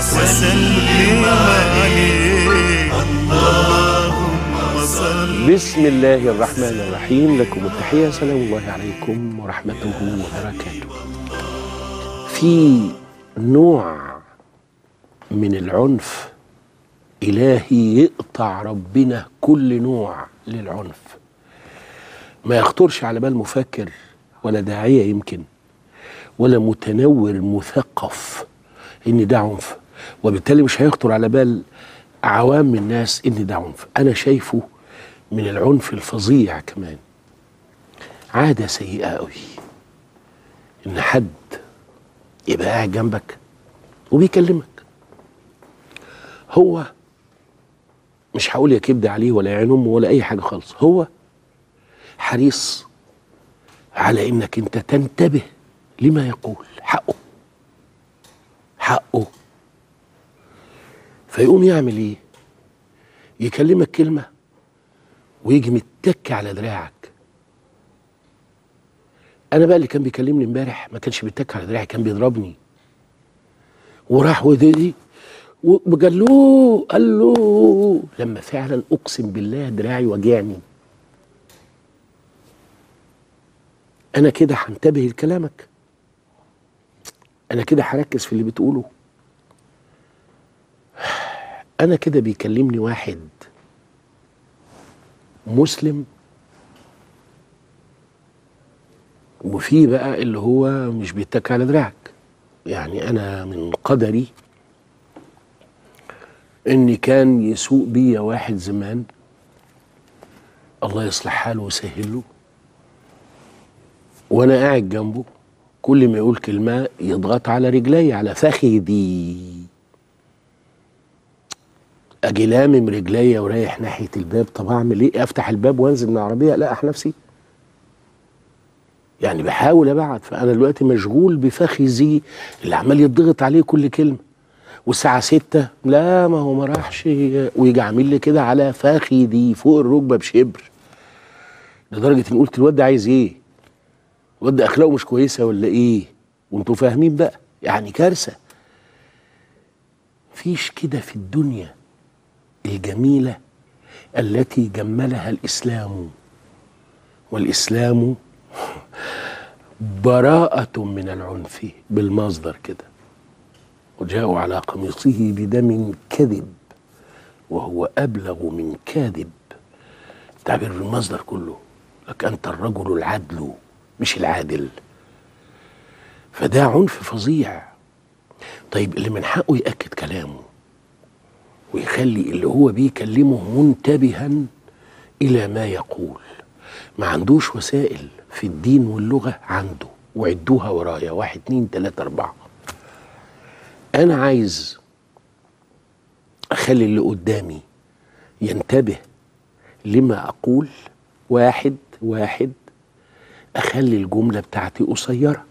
وسلم عليه اللهم صل بسم الله الرحمن الرحيم لكم التحية سلام الله عليكم ورحمته وبركاته في نوع من العنف إلهي يقطع ربنا كل نوع للعنف ما يخطرش على بال مفكر ولا داعية يمكن ولا متنور مثقف ان ده عنف وبالتالي مش هيخطر على بال عوام الناس ان ده عنف انا شايفه من العنف الفظيع كمان عادة سيئة قوي ان حد يبقى قاعد جنبك وبيكلمك هو مش هقول يا كبد عليه ولا يعين امه ولا اي حاجه خالص هو حريص على انك انت تنتبه لما يقول حقه حقه فيقوم يعمل ايه يكلمك كلمه ويجي متك على دراعك انا بقى اللي كان بيكلمني امبارح ما كانش بيتك على دراعي كان بيضربني وراح ودي وقال له قال له لما فعلا اقسم بالله دراعي وجعني انا كده هنتبه لكلامك انا كده هركز في اللي بتقوله انا كده بيكلمني واحد مسلم وفي بقى اللي هو مش بيتك على دراعك يعني انا من قدري ان كان يسوق بيا واحد زمان الله يصلح حاله ويسهل له وانا قاعد جنبه كل ما يقول كلمه يضغط على رجلي على فخذي اجي لامم رجليا ورايح ناحيه الباب طب اعمل ايه افتح الباب وانزل من العربيه الاقح نفسي يعني بحاول ابعد فانا دلوقتي مشغول بفخذي اللي عمال يضغط عليه كل كلمه والساعة ستة لا ما هو ما راحش ويجي عامل لي كده على فخذي فوق الركبة بشبر لدرجة إن قلت الواد ده عايز إيه؟ الواد ده أخلاقه مش كويسة ولا إيه؟ وأنتوا فاهمين بقى يعني كارثة فيش كده في الدنيا الجميلة التي جملها الإسلام والإسلام براءة من العنف بالمصدر كده وجاءوا على قميصه بدم كذب وهو أبلغ من كاذب تعبير المصدر كله لك أنت الرجل العدل مش العادل فده عنف فظيع طيب اللي من حقه يأكد كلامه ويخلي اللي هو بيكلمه منتبها إلى ما يقول ما عندوش وسائل في الدين واللغة عنده وعدوها ورايا واحد اتنين تلاتة أربعة انا عايز اخلي اللي قدامي ينتبه لما اقول واحد واحد اخلي الجمله بتاعتي قصيره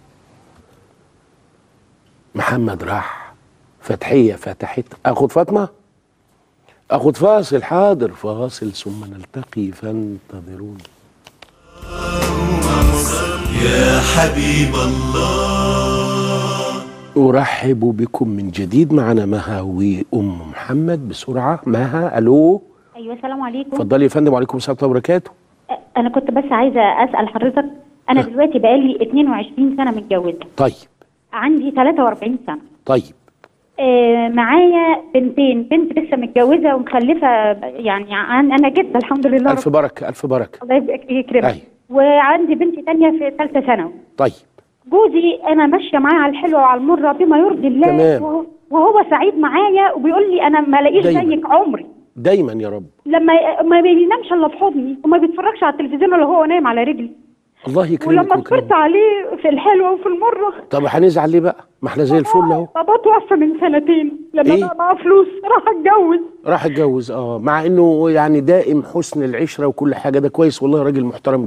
محمد راح فتحيه فتحت اخد فاطمه اخد فاصل حاضر فاصل ثم نلتقي فانتظروني يا حبيب الله أرحب بكم من جديد معنا مها وأم محمد بسرعة مها ألو ايوه السلام عليكم اتفضلي يا فندم وعليكم السلام ورحمة الله وبركاته أ- انا كنت بس عايزه اسال حضرتك انا ها. دلوقتي بقالي 22 سنه متجوزه طيب عندي 43 سنه طيب آه معايا بنتين بنت لسه متجوزه ومخلفه يعني عن انا جده الحمد لله ألف رب بركة ألف بركة الله يبارك- يكرمك أيوة. وعندي بنت تانية في ثالثه ثانوي طيب جوزي انا ماشيه معاه على الحلوه وعلى المره بما يرضي الله تمام. وهو- وهو سعيد معايا وبيقول لي انا ما لاقيش دايما. زيك عمري دايما يا رب لما ما بينامش الا في حضني وما بيتفرجش على التلفزيون الا هو نايم على رجلي الله يكرمك ولما ويكرمك صبرت عليه في الحلوه وفي المره طب هنزعل ليه بقى ما احنا زي الفل اهو بابا توفى من سنتين لما إيه؟ بقى معاه فلوس راح اتجوز راح اتجوز اه مع انه يعني دائم حسن العشره وكل حاجه ده كويس والله راجل محترم جدا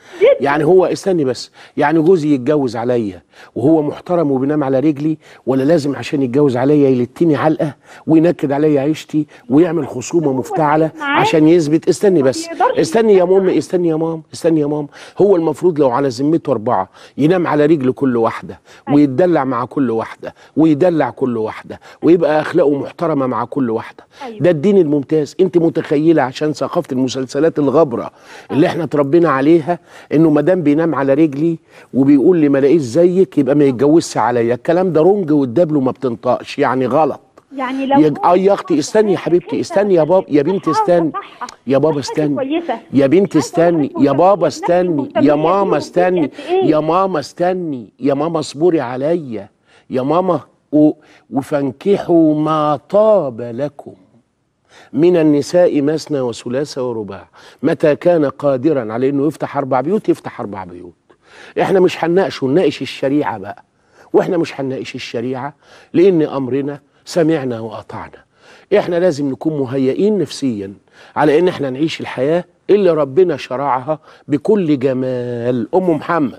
يعني هو استني بس يعني جوزي يتجوز عليا وهو محترم وبينام على رجلي ولا لازم عشان يتجوز عليا يلتني علقه وينكد عليا عيشتي ويعمل خصومه مفتعله معاه. عشان يثبت استني بس يقدرش استني يا ماما استني يا ماما استني يا ماما هو المفروض لو على ذمته اربعه ينام على رجل كل واحده ويتدلع مع كل واحده ويدلع كل واحده ويبقى اخلاقه محترمه مع كل واحده أيوة. ده الدين الممتاز انت متخيله عشان ثقافه المسلسلات الغبره اللي احنا اتربينا عليها انه ما دام بينام على رجلي وبيقول لي ما لاقيش زيك يبقى ما يتجوزش عليا الكلام ده رنج والدبل وما بتنطقش يعني غلط يعني لو يا هو اه يا اختي استني يا حبيبتي استني يا بابا يا بنتي استني يا بابا استني كويسة. يا بنتي استني يا بابا نفسك استني مهتمية يا بيهم ماما قد استني إيه؟ يا ماما استني يا ماما اصبري عليا يا ماما و- وفانكحوا ما طاب لكم من النساء مثنى وثلاث ورباع متى كان قادرا على انه يفتح اربع بيوت يفتح اربع بيوت احنا مش هنناقشه نناقش الشريعه بقى واحنا مش هنناقش الشريعه لان امرنا سمعنا واطعنا احنا لازم نكون مهيئين نفسيا على ان احنا نعيش الحياه اللي ربنا شرعها بكل جمال ام محمد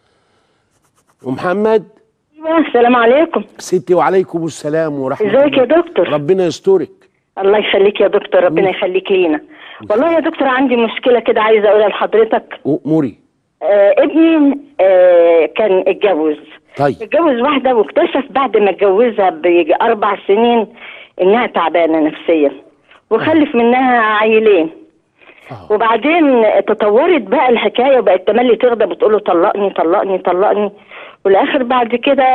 ام محمد أيوة، السلام عليكم ستي وعليكم السلام ورحمه ازيك يا الله دكتور ربنا يسترك الله يخليك يا دكتور ربنا يخليك لينا والله يا دكتور عندي مشكلة كده عايزة أقولها لحضرتك اموري آه ابني آه كان اتجوز طيب اتجوز واحدة واكتشف بعد ما اتجوزها بيجي أربع سنين إنها تعبانة نفسيا وخلف منها عيلين آه. وبعدين تطورت بقى الحكايه وبقت تملي تغضب وتقول له طلقني طلقني طلقني والاخر بعد كده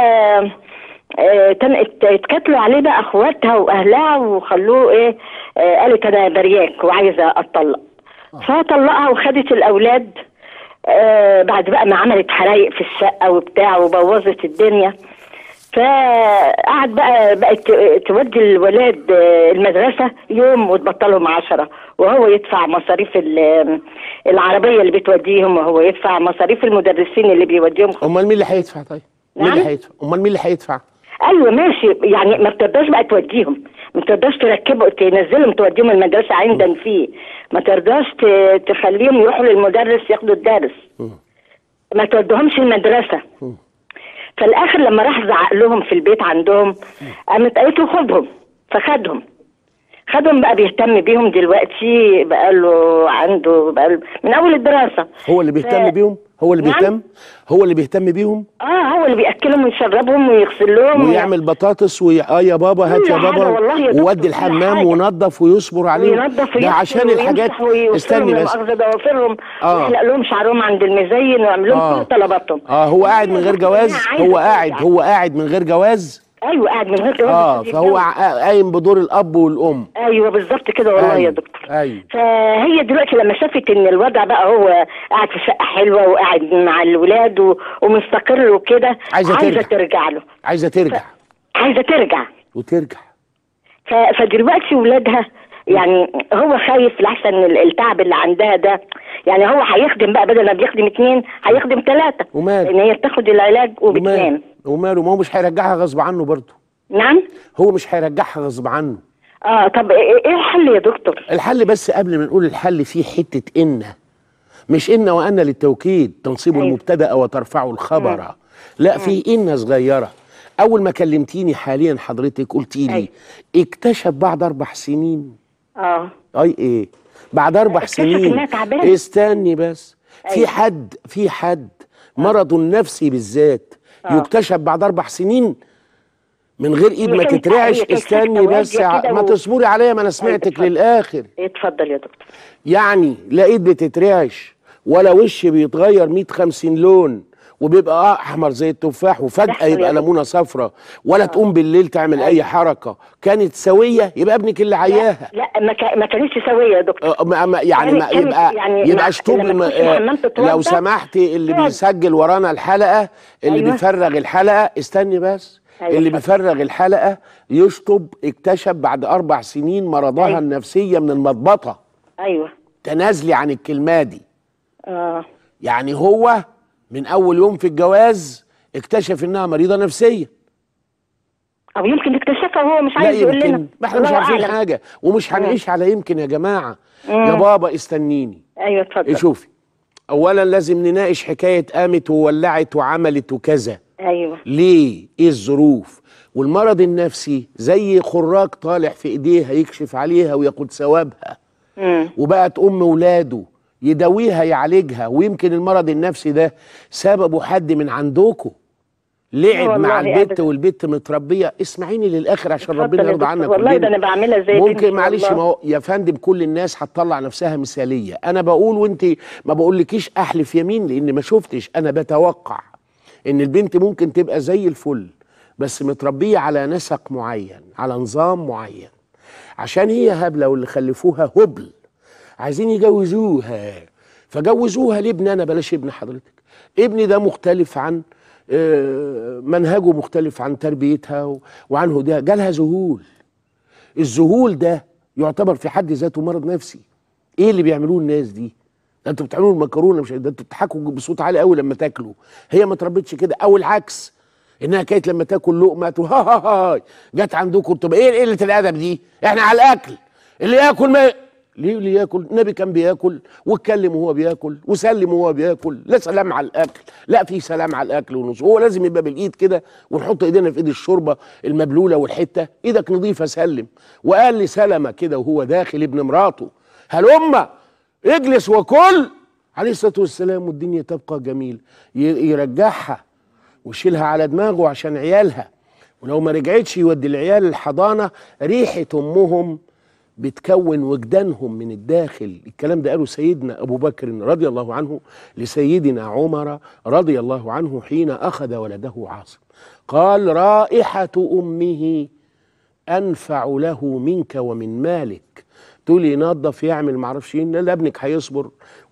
آه، تم ات- اتكتلوا عليه بقى اخواتها واهلها وخلوه ايه آه، قالت انا برياك وعايزه اتطلق فطلقها وخدت الاولاد آه، بعد بقى ما عملت حرايق في الشقه وبتاع وبوظت الدنيا فقعد بقى بقت تودي الولاد آه، المدرسة يوم وتبطلهم عشرة وهو يدفع مصاريف ال- العربية اللي بتوديهم وهو يدفع مصاريف المدرسين اللي بيوديهم امال مين اللي هيدفع طيب مين اللي نعم؟ هيدفع امال مين اللي هيدفع ايوه ماشي يعني ما بترضاش بقى توديهم ما ترضاش تركبوا تنزلهم توديهم المدرسة عندا فيه ما ترضاش ت- تخليهم يروحوا للمدرس ياخدوا الدرس ما تودهمش المدرسة فالاخر لما راح زعق لهم في البيت عندهم قامت قالت له خدهم فخدهم خدهم بقى بيهتم بيهم دلوقتي بقى له عنده بقى له من اول الدراسه هو اللي بيهتم ف- بيهم هو اللي نعم؟ بيهتم هو اللي بيهتم بيهم اه هو اللي بياكلهم ويشربهم ويغسل لهم ويعمل بطاطس وي... اه يا بابا هات كل يا حاجة بابا والله يا دكتور، وودي كل الحمام حاجة. ونظف ويصبر عليهم وينظف ده ويغسل عشان الحاجات ويمسح ويوصلهم استني بس لمؤاخذة ضوافرهم آه. ويحلق لهم شعرهم عند المزين ويعمل لهم آه. كل طلباتهم اه هو قاعد من غير دكتور، جواز أنا عايزة هو قاعد أرجع. هو قاعد من غير جواز ايوه قاعد من غير جواز اه بس فهو يتجوز. ع- قايم بدور الاب والام ايوه بالظبط كده والله أيوة، يا دكتور أيوة. فهي دلوقتي لما شافت ان الوضع بقى هو قاعد في شقه حلوه وقاعد مع الولاد و... ومستقر وكده عايزة عايزه ترجع. ترجع له عايزه ترجع عايزه ترجع وترجع ف... فدلوقتي ولادها يعني هو خايف لحسن ال- التعب اللي عندها ده يعني هو هيخدم بقى بدل ما بيخدم اتنين هيخدم ثلاثه وماله؟ لان هي بتاخد العلاج وبتنام وماله وماله ما هو مش هيرجعها غصب عنه برضه نعم هو مش هيرجعها غصب عنه اه طب ايه إيه الحل يا دكتور الحل بس قبل ما نقول الحل في حتة إن مش إن وأن للتوكيد تنصيب أيوة. المبتدأ وترفع الخبر لا في إن صغيرة أول ما كلمتيني حاليا حضرتك قلتي لي أيوة. اكتشف بعد أربع سنين اه أي إيه بعد أربع اكتشف سنين إنها تعبانة. استني بس في أيوة. حد في حد مرض النفسي بالذات آه. يكتشف بعد أربع سنين من غير ايد هي ما كانت- تترعش هي كانت استني ساكتة بس وهادية كده ما و- تصبري عليا ما انا سمعتك اتفضل. للاخر اتفضل يا دكتور يعني لا ايد بتترعش ولا وش بيتغير 100 50 لون وبيبقى احمر زي التفاح وفجاه بيحصل يا يبقى دكتور. ليمونه صفرة ولا تقوم بالليل تعمل اي حركه كانت سويه يبقى ابنك اللي عياها لا ما, كا- ما كانتش سويه يا دكتور آه، ما ما يعني ما كانت- كانت يبقى يعني يبقى مع- اشطب لما الم- تخش الحمام آه، تتوضى، لو سمحتي اللي تقعد. بيسجل ورانا الحلقه اللي أيوة. بيفرغ الحلقه استني بس أيوة اللي اتفضل. بيفرغ الحلقه يشطب اكتشف بعد اربع سنين مرضها أيوة. النفسيه من المضبطه ايوه تنازلي عن الكلمه دي اه يعني هو من اول يوم في الجواز اكتشف انها مريضه نفسيه او يمكن اكتشفها وهو مش لا عايز يقول لنا يمكن ما احنا مش الله عارفين أعلم. حاجه ومش هنعيش على يمكن يا جماعه يا بابا استنيني ايوه اتفضل شوفي اولا لازم نناقش حكايه قامت وولعت وعملت وكذا ايوه ليه ايه الظروف والمرض النفسي زي خراج طالع في ايديها يكشف عليها وياخد ثوابها امم وبقت ام ولاده يداويها يعالجها ويمكن المرض النفسي ده سببه حد من عندكم لعب والله مع البت أبداً. والبت متربيه اسمعيني للاخر عشان اتفضل ربنا يا يرضى دكتور. عنك والله ده كلنا. انا بعملها زي بنتي ممكن معلش والله. ما هو يا فندم كل الناس هتطلع نفسها مثاليه انا بقول وانت ما بقولكيش احلف يمين لان ما شفتش انا بتوقع ان البنت ممكن تبقى زي الفل بس متربيه على نسق معين على نظام معين عشان هي هبله واللي خلفوها هبل عايزين يجوزوها فجوزوها لابن انا بلاش ابن حضرتك ابني ده مختلف عن آه، منهجه مختلف عن تربيتها و- وعن هداها جالها ذهول الذهول ده يعتبر في حد ذاته مرض نفسي ايه اللي بيعملوه الناس دي ده انتوا بتعملوا المكرونه مش ده انتوا بتضحكوا بصوت عالي قوي لما تاكلوا هي ما اتربتش كده او العكس انها كانت لما تاكل لقمه تقول ها ها ها جت عندكم طب ايه قله الادب دي احنا على الاكل اللي ياكل ما ليه اللي ياكل النبي كان بياكل واتكلم وهو بياكل وسلم وهو بياكل لا سلام على الاكل لا في سلام على الاكل ونص هو لازم يبقى بالايد كده ونحط ايدينا في ايد الشوربه المبلوله والحته ايدك نظيفه سلم وقال لي سلمه كده وهو داخل ابن مراته هلم اجلس وكل عليه الصلاه والسلام والدنيا تبقى جميله ي- يرجعها ويشيلها على دماغه عشان عيالها ولو ما رجعتش يودي العيال الحضانه ريحه امهم بتكون وجدانهم من الداخل الكلام ده قاله سيدنا ابو بكر رضي الله عنه لسيدنا عمر رضي الله عنه حين اخذ ولده عاصم قال رائحه امه انفع له منك ومن مالك تقول لي ينظف يعمل معرفش ايه لا ابنك هيصبر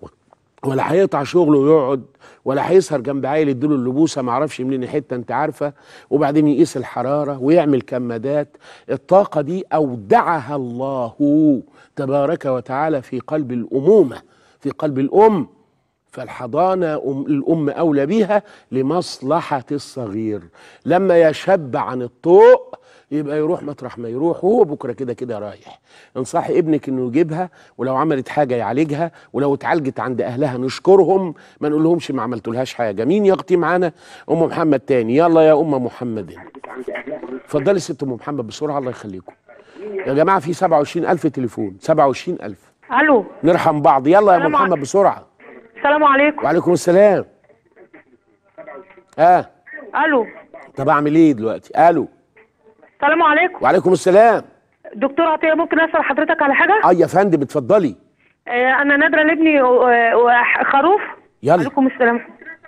ولا هيقطع شغله ويقعد ولا هيسهر جنب عيل يديله اللبوسه معرفش منين حته انت عارفه وبعدين يقيس الحراره ويعمل كمادات الطاقه دي اودعها الله تبارك وتعالى في قلب الامومه في قلب الام فالحضانة أم الأم أولى بيها لمصلحة الصغير لما يشب عن الطوق يبقى يروح مطرح ما يروح وهو بكرة كده كده رايح انصحي ابنك انه يجيبها ولو عملت حاجة يعالجها ولو اتعالجت عند اهلها نشكرهم ما نقولهمش ما عملتولهاش حاجة مين يغطي معانا ام محمد تاني يلا يا ام محمد اتفضلي ست ام محمد بسرعة الله يخليكم يا جماعة في 27000 تليفون 27000 الو نرحم بعض يلا يا ام السلام محمد عليكم. بسرعة السلام عليكم وعليكم السلام اه الو طب اعمل ايه دلوقتي الو السلام عليكم وعليكم السلام دكتور عطيه ممكن اسال حضرتك على حاجه اه يا فندم اتفضلي آه انا نادره لابني و- و- خروف يلا عليكم السلام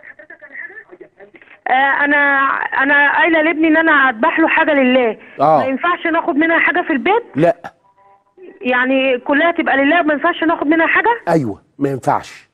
آه انا انا قايله لابني ان انا اذبح له حاجه لله آه. ما ينفعش ناخد منها حاجه في البيت لا يعني كلها تبقى لله ما ينفعش ناخد منها حاجه ايوه ما ينفعش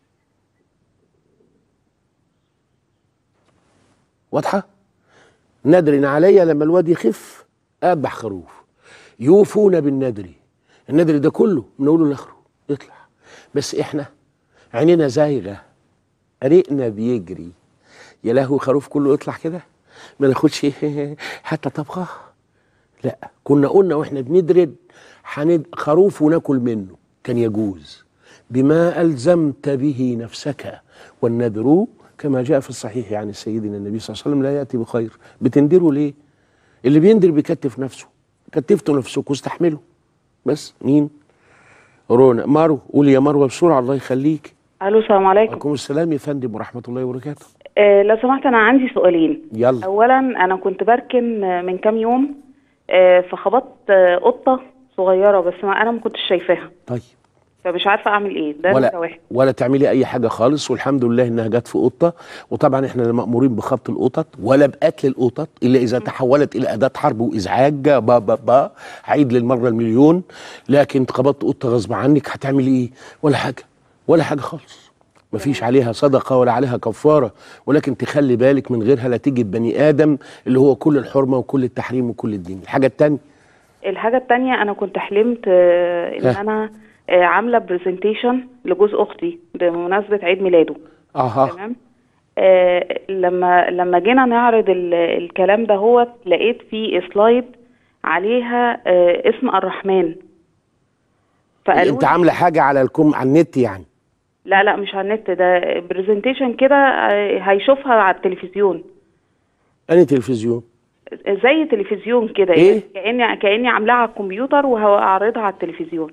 واضحه ندر عليا لما الواد يخف اذبح خروف يوفون بالندر الندر ده كله من اوله لاخره يطلع بس احنا عينينا زايغه ريقنا بيجري يا لهوي خروف كله يطلع كده ما ناخدش حتى طبخه لا كنا قلنا واحنا بندرد حند خروف وناكل منه كان يجوز بما ألزمت به نفسك والنذر كما جاء في الصحيح عن سيدنا النبي صلى الله عليه وسلم لا يأتي بخير بتندروا ليه اللي بيندر بيكتف نفسه كتفتوا نفسكم واستحملوا بس مين رونا مارو قولي يا مروه بسرعه الله يخليك الو السلام عليكم وعليكم السلام يا فندم ورحمه الله وبركاته آه لو سمحت انا عندي سؤالين يلا اولا انا كنت بركن آه، من كام يوم آه فخبطت آه قطه صغيره بس ما انا ما كنتش شايفاها طيب فمش عارفه اعمل ايه ده نمرة ولا واحد ولا تعملي اي حاجه خالص والحمد لله انها جت في قطه وطبعا احنا لا مامورين بخبط القطط ولا بقتل القطط الا اذا تحولت الى اداه حرب وازعاج با با با هعيد للمره المليون لكن خبطت قطه غصب عنك هتعملي ايه ولا حاجه ولا حاجه خالص مفيش عليها صدقه ولا عليها كفاره ولكن تخلي بالك من غيرها لا تيجي بني ادم اللي هو كل الحرمه وكل التحريم وكل الدين الحاجه الثانيه الحاجه التانية انا كنت حلمت آه ان ها. انا آه عامله برزنتيشن لجوز اختي بمناسبه عيد ميلاده اها تمام آه لما لما جينا نعرض ال- الكلام ده هو لقيت في سلايد عليها آه اسم الرحمن فقالوا انت لي- عامله حاجه على الكم على النت يعني لا لا مش على النت ده برزنتيشن كده آه، هيشوفها على التلفزيون انهي تلفزيون زي تلفزيون كده إيه؟ يعني كاني كاني عاملاها على الكمبيوتر وهعرضها على التلفزيون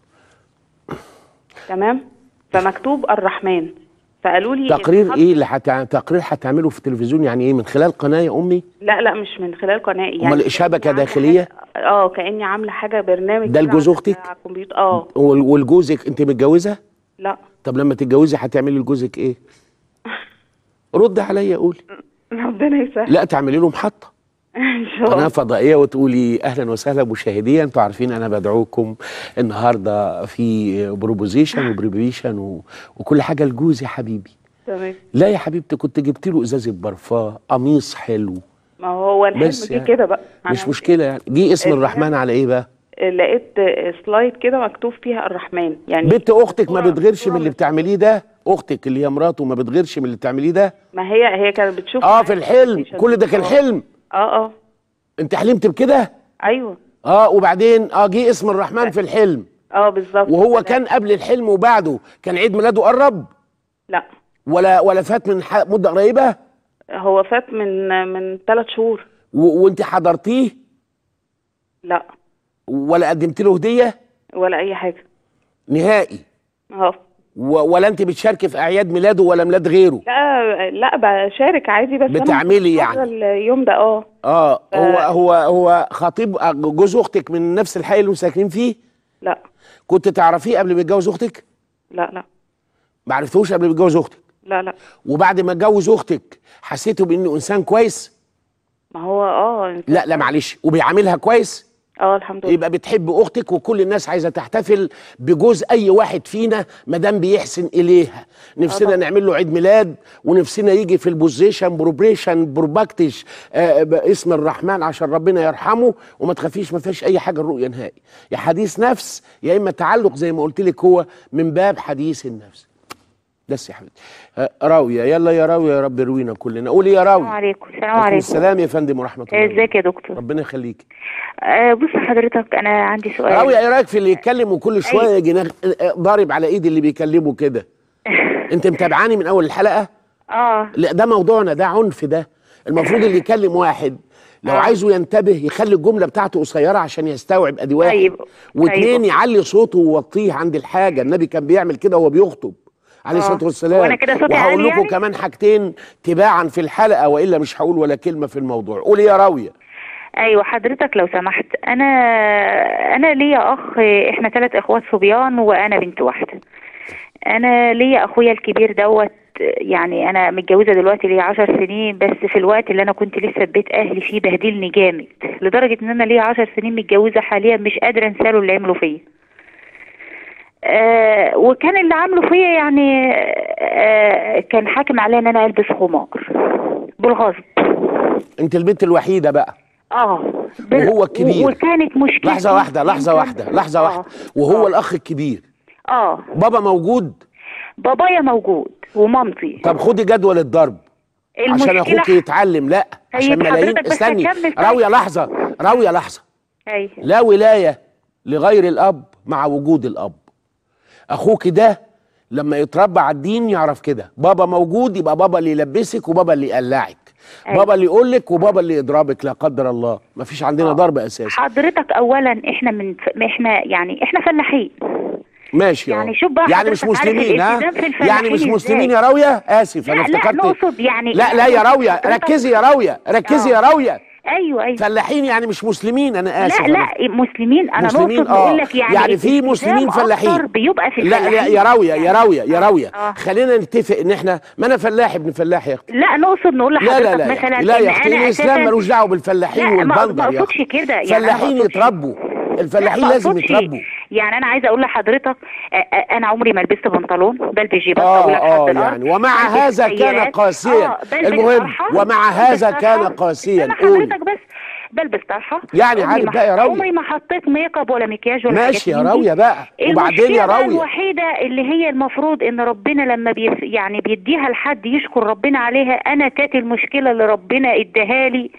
تمام فمكتوب الرحمن فقالوا لي تقرير الخط- ايه اللي حتع... تقرير هتعمله في التلفزيون يعني ايه من خلال قناه يا امي لا لا مش من خلال قناه يعني أمال شبكة كأني عاملة داخلية؟ حاجة- اه كاني عامله حاجه برنامج ده كده لجوز على- أختك؟ على الكمبيوتر اه وال- والجوزك انت متجوزه لا طب لما تتجوزي هتعملي لجوزك ايه رد عليا قولي ربنا يسهل لا تعملي له محطه ان شاء قناه الله فضائيه وتقولي اهلا وسهلا مشاهديا انتوا عارفين انا بدعوكم النهارده في بروبوزيشن وبريبريشن و... وكل حاجه لجوزي يا حبيبي تمام لا يا حبيبتي كنت جبت له ازازه برفان قميص حلو ما هو الحلم بس جه يعني كده بقى مش أنا مشكله يعني جه اسم الحلم- الرحمن على ايه بقى لقيت سلايد كده مكتوب فيها الرحمن يعني بنت اختك ما صورة- بتغيرش صورة من اللي بتعمليه ده اختك اللي هي مراته ما بتغيرش من اللي بتعمليه ده ما هي هي كانت بتشوف اه في الحلم presentation. كل ده كان آه. حلم اه اه انت حلمت بكده ايوه اه وبعدين اه جه اسم الرحمن في الحلم اه بالظبط وهو فده- كان قبل الحلم وبعده كان عيد ميلاده قرب لا ولا ولا فات من ح- مده قريبه هو فات من من ثلاث شهور و- وانت حضرتيه لا ولا قدمت له هديه ولا اي حاجه نهائي اه و- ولا انت بتشاركي في اعياد ميلاده ولا ميلاد غيره لا لا بشارك عادي بس أنا بتعملي مش يعني. فاكرة اليوم ده اه اه هو هو هو خطيب آه، جوز اختك من نفس الحي اللي ساكنين فيه لا كنت تعرفيه قبل ما يتجوز اختك لا لا ما عرفتوش قبل ما يتجوز اختك لا لا وبعد ما اتجوز اختك حسيتوا بانه انسان كويس ما هو اه لا لا معلش وبيعاملها كويس اه الحمد لله يبقى بتحب اختك وكل الناس عايزه تحتفل بجوز اي واحد فينا ما دام بيحسن اليها نفسنا طبعا. نعمل له عيد ميلاد ونفسنا يجي في البوزيشن بروبريشن بروباكتش آه باسم الرحمن عشان ربنا يرحمه وما تخافيش ما فيش اي حاجه الرؤيه نهائي يا حديث نفس يا اما تعلق زي ما قلت لك هو من باب حديث النفس بس يا حبيبتي آه راويه يلا يا راويه يا رب روينا كلنا قولي يا السلام راويه عليكم السلام عليكم عليكم السلام يا فندم ورحمه الله ازيك يا دكتور ربنا يخليك آه بص حضرتك انا عندي سؤال راوي ايه رايك في اللي يتكلم وكل شويه يجي نغ- ضارب على ايد اللي بيكلمه كده انت متابعاني من اول الحلقه اه لا ده موضوعنا ده عنف ده المفروض اللي يكلم واحد لو آه. عايزه ينتبه يخلي الجمله بتاعته قصيره عشان يستوعب ادي واحد طيب. واثنين طيب. يعلي صوته ويوطيه عند الحاجه النبي كان بيعمل كده وهو بيخطب عليه آه. الصلاه والسلام وأنا كده صوتي وهقول عالي لكم يعني؟ كمان حاجتين تباعا في الحلقه والا مش هقول ولا كلمه في الموضوع قولي يا راويه ايوه حضرتك لو سمحت انا انا ليا اخ احنا ثلاث اخوات صبيان وانا بنت واحده انا ليا اخويا الكبير دوت يعني انا متجوزه دلوقتي ليا عشر سنين بس في الوقت اللي انا كنت لسه في بيت اهلي فيه بهدلني جامد لدرجه ان انا ليا عشر سنين متجوزه حاليا مش قادره انسى له اللي عمله فيا آه وكان اللي عامله فيا يعني آه كان حاكم عليا ان انا البس خمار بالغصب انت البنت الوحيده بقى اه بال- وهو الكبير. وكانت مشكلة لحظه واحده لحظه واحده لحظه واحده وهو الاخ الكبير اه بابا موجود بابايا موجود ومامتي طب خدي جدول الضرب عشان المشكلة اخوك يتعلم لا طيب عشان ملايين حضرتك بس استني هكمل طيب. راويه لحظه راويه لحظه أيوة. لا ولايه لغير الاب مع وجود الاب اخوك ده لما يتربى على الدين يعرف كده بابا موجود يبقى بابا اللي يلبسك وبابا اللي يقلعك أيوة. بابا اللي يقول لك وبابا اللي يضربك لا قدر الله مفيش عندنا ضرب اساسا حضرتك اولا احنا من احنا يعني احنا فلاحين ماشي يعني اه. شوف بقى يعني مش حضرتك عارف مسلمين ها الالتزام في الفلاحين يعني مش إزاي؟ مسلمين يا راويه اسف انا لا لا افتكرت نقصد يعني لا لا يا راويه حضرتك- ركزي يا راويه ركزي يا آه. راويه ايوه ايوه فلاحين يعني مش مسلمين انا اسف لا أنا لا مسلمين انا مسلمين، نقصد آه. بقول لك يعني يعني في الالتزام مسلمين فلاحين. أكتر بيبقى في لا لا الفلاحين يا راويه يا راويه يا راويه آه. خلينا نتفق ان احنا ما انا فلاح ابن فلاح يا اختي لا نقصد نقول لا لحضرتك لا لا مثلا لا يا إن اختي أنا الاسلام أساساً- ملوش دعوه بالفلاحين لا ما والبندر ما يا اقصدش اختي كده يعني أنا ما فلاحين أقصدش- يتربوا الفلاحين لا، ما لازم أقصدش. يتربوا يعني انا عايزه اقول لحضرتك آه، آه، انا عمري ما لبست بنطلون بلبس جيبات اه طويله اه لحد الارض يعني ومع بلبس هذا كان سيارات. قاسيا آه، بلبس المهم طرحة، ومع بلبس هذا طرحة. كان قاسيا انا قولي حضرتك بس بلبس طرحه يعني عمري عارف ما- بقى يا راوية. عمري ما حطيت ميك اب ولا مكياج ولا ماشي يا حاجات من دي. راوية بقى وبعدين يا المشكلة بقى راوية الوحيده اللي هي المفروض ان ربنا لما بيف يعني بيديها لحد يشكر ربنا عليها انا كانت المشكله اللي ربنا اداها لي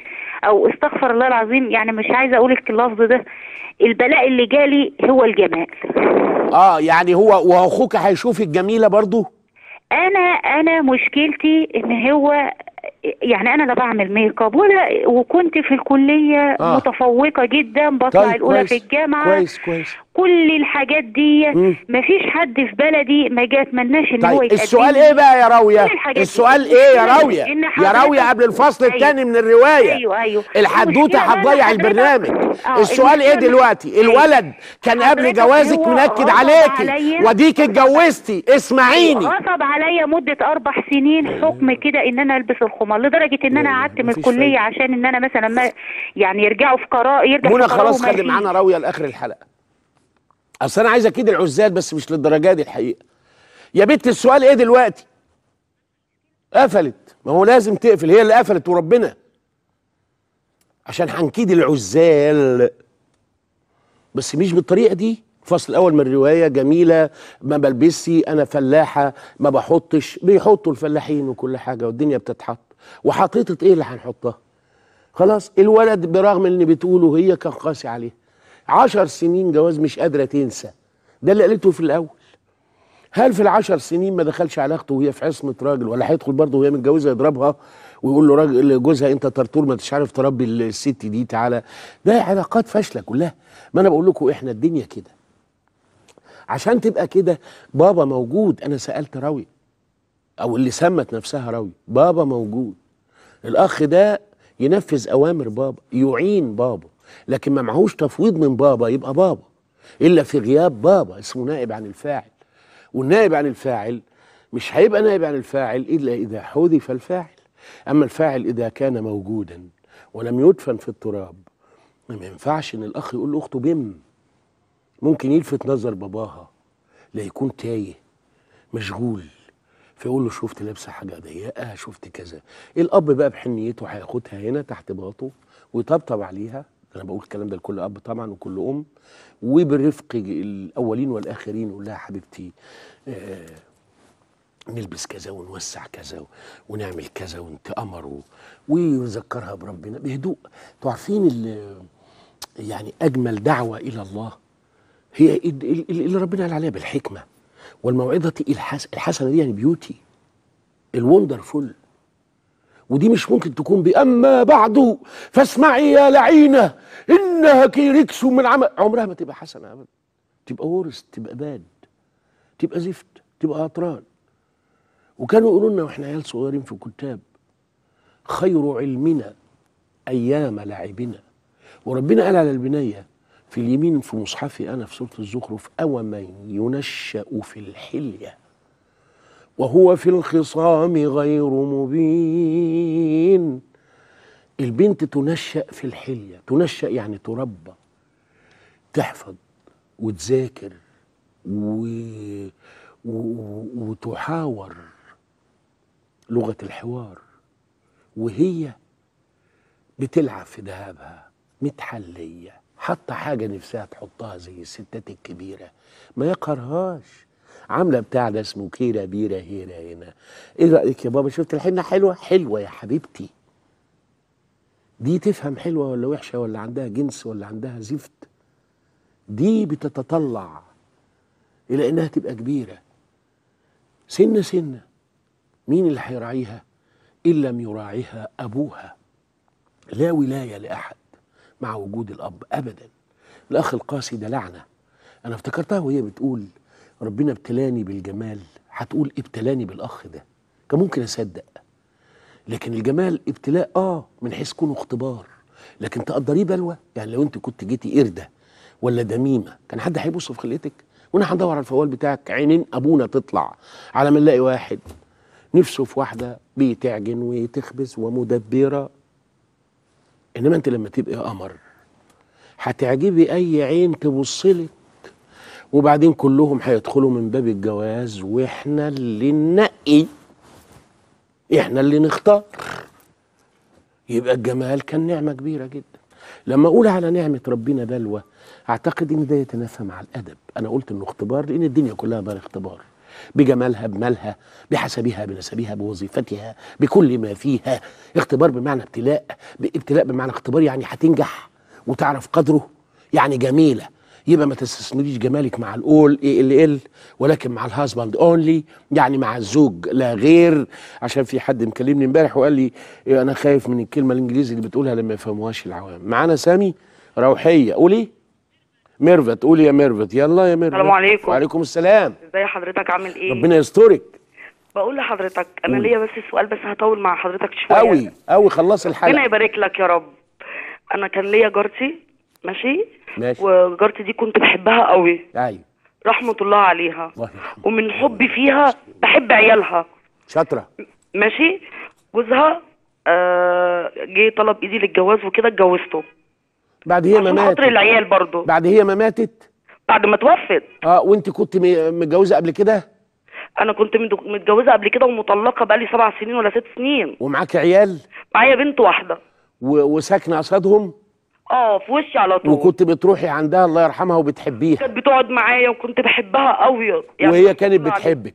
او استغفر الله العظيم يعني مش عايزه اقول لك اللفظ ده البلاء اللي جالي هو الجمال اه يعني هو واخوك هيشوف الجميله برضو انا انا مشكلتي ان هو يعني انا لا بعمل ميك اب ولا وكنت في الكليه آه. آه. متفوقه جدا بطلع طيب الاولى كويس في الجامعه كويس كويس كل الحاجات دي مم. مفيش حد في بلدي ما جه اتمناش ان هو طيب يتقدم السؤال لي. ايه بقى يا راويه كل الحاجات دي. السؤال ايه يا المشكلة راويه إن يا حضرتك- راويه قبل الفصل أيوة. الثاني من الروايه ايوه ايوه الحدوته المشكلة بقى هتضيع إن حضرتك- البرنامج آه، السؤال ايه المشكلة إن- دلوقتي أيوة. الولد كان قبل حضرتك جوازك هو منكد غصب عليكي عليا. وديك اتجوزتي اسمعيني غصب عليا مدة أربع سنين حكم كده إن أنا ألبس الخمار لدرجة إن أنا قعدت من مفيش الكلية فايدة. عشان إن أنا مثلا ما يعني يرجعوا في قرار يرجع منى في قرار خلاص وما خلي فيش. معانا راويه لاخر الحلقه اصل انا عايز اكيد العزال بس مش للدرجه دي الحقيقه يا بنت السؤال ايه دلوقتي قفلت ما هو لازم تقفل هي اللي قفلت وربنا عشان هنكيد العزال بس مش بالطريقه دي الفصل الاول من الروايه جميله ما بلبسي انا فلاحه ما بحطش بيحطوا الفلاحين وكل حاجه والدنيا بتتحط وحطيطه ايه اللي هنحطها خلاص الولد برغم اللي بتقوله هي كان قاسي عليه عشر سنين جواز مش قادرة تنسى ده اللي قالته في الأول هل في العشر سنين ما دخلش على اخته وهي في عصمة راجل ولا هيدخل برضه وهي متجوزة يضربها ويقول له راجل جوزها انت طرطور ما انتش عارف تربي الست دي تعالى ده علاقات فاشلة كلها ما انا بقول لكم احنا الدنيا كده عشان تبقى كده بابا موجود انا سألت راوي او اللي سمت نفسها راوي بابا موجود الاخ ده ينفذ اوامر بابا يعين بابا لكن ما معهوش تفويض من بابا يبقى بابا الا في غياب بابا اسمه نائب عن الفاعل والنائب عن الفاعل مش هيبقى نائب عن الفاعل الا اذا حذف الفاعل اما الفاعل اذا كان موجودا ولم يدفن في التراب ما ينفعش ان الاخ يقول لاخته بم ممكن يلفت نظر باباها لا يكون تايه مشغول فيقول له شفت لابسه حاجه ضيقه شفت كذا الاب بقى بحنيته هياخدها هنا تحت باطه ويطبطب عليها انا بقول الكلام ده لكل اب طبعا وكل ام وبالرفق الاولين والاخرين يقول لها حبيبتي آه نلبس كذا ونوسع كذا ونعمل كذا وانت قمر و- ويذكرها بربنا بهدوء انتوا عارفين ال- يعني اجمل دعوه الى الله هي ال- ال- اللي ربنا قال عليها بالحكمه والموعظه الحس- الحسنه دي يعني بيوتي الوندرفول ودي مش ممكن تكون بأما بعد فاسمعي يا لعينة إنها كيركس من عمل عمرها ما تبقى حسنة أبدا تبقى ورث تبقى باد تبقى زفت تبقى أطران وكانوا يقولوا لنا واحنا عيال صغيرين في الكتاب خير علمنا أيام لعبنا وربنا قال على البنية في اليمين في مصحفي أنا في سورة الزخرف أو من ينشأ في الحلية وهو في الخصام غير مبين البنت تنشأ في الحلية تنشأ يعني تربى تحفظ وتذاكر و... و... وتحاور لغة الحوار وهي بتلعب في ذهبها متحلية حاطة حاجة نفسها تحطها زي الستات الكبيرة ما يقهرهاش عاملة بتاع ده اسمه كيرة بيرة هيرة هنا ايه رأيك يا بابا شفت الحنة حلوة حلوة يا حبيبتي دي تفهم حلوة ولا وحشة ولا عندها جنس ولا عندها زفت دي بتتطلع إلى إنها تبقى كبيرة سنة سنة مين اللي هيراعيها إن لم يراعيها أبوها لا ولاية لأحد مع وجود الأب أبدا الأخ القاسي ده لعنة أنا افتكرتها وهي بتقول ربنا ابتلاني بالجمال هتقول ابتلاني بالأخ ده كان ممكن أصدق لكن الجمال ابتلاء اه من حيث كونه اختبار لكن تقدريه بلوى يعني لو انت كنت جيتي قرده ولا دميمه كان حد هيبص في خلقتك وانا هندور على الفوال بتاعك عينين ابونا تطلع على ما نلاقي واحد نفسه في واحده بتعجن وتخبز ومدبره انما انت لما تبقي قمر هتعجبي اي عين تبصلك وبعدين كلهم هيدخلوا من باب الجواز واحنا اللي ننقي احنا اللي نختار يبقى الجمال كان نعمه كبيره جدا لما اقول على نعمه ربنا بلوى اعتقد ان ده يتنافى مع الادب انا قلت انه اختبار لان الدنيا كلها دار اختبار بجمالها بمالها بحسبها بنسبها بوظيفتها بكل ما فيها اختبار بمعنى ابتلاء ابتلاء بمعنى اختبار يعني هتنجح وتعرف قدره يعني جميله يبقى ما تستثمريش جمالك مع الاول اي ال ال ولكن مع الهازباند اونلي يعني مع الزوج لا غير عشان في حد مكلمني امبارح وقال لي إيه انا خايف من الكلمه الانجليزي اللي بتقولها لما يفهموهاش العوام معانا سامي روحيه قولي ميرفت قولي يا ميرفت يلا يا ميرفت السلام عليكم. وعليكم السلام ازي حضرتك عامل ايه؟ ربنا يسترك بقول لحضرتك انا قول. ليا بس سؤال بس هطول مع حضرتك شويه قوي قوي خلص ربنا الحلقه يبارك لك يا رب انا كان ليا جارتي ماشي ماشي وجارتي دي كنت بحبها قوي ايوه رحمه الله عليها الله يرحمه ومن حبي فيها بحب عيالها شاطره ماشي جوزها آه جه طلب ايدي للجواز وكده اتجوزته بعد هي ما عشان خاطر ماتت العيال برضو بعد هي ما ماتت بعد ما توفت اه وانت كنت م- متجوزه قبل كده انا كنت مد- متجوزه قبل كده ومطلقه بقالي سبع سنين ولا ست سنين ومعاك عيال معايا بنت واحده و- وساكنه قصادهم اه في وشي على طول وكنت بتروحي عندها الله يرحمها وبتحبيها كانت بتقعد معايا وكنت بحبها قوي وهي كانت بتحبك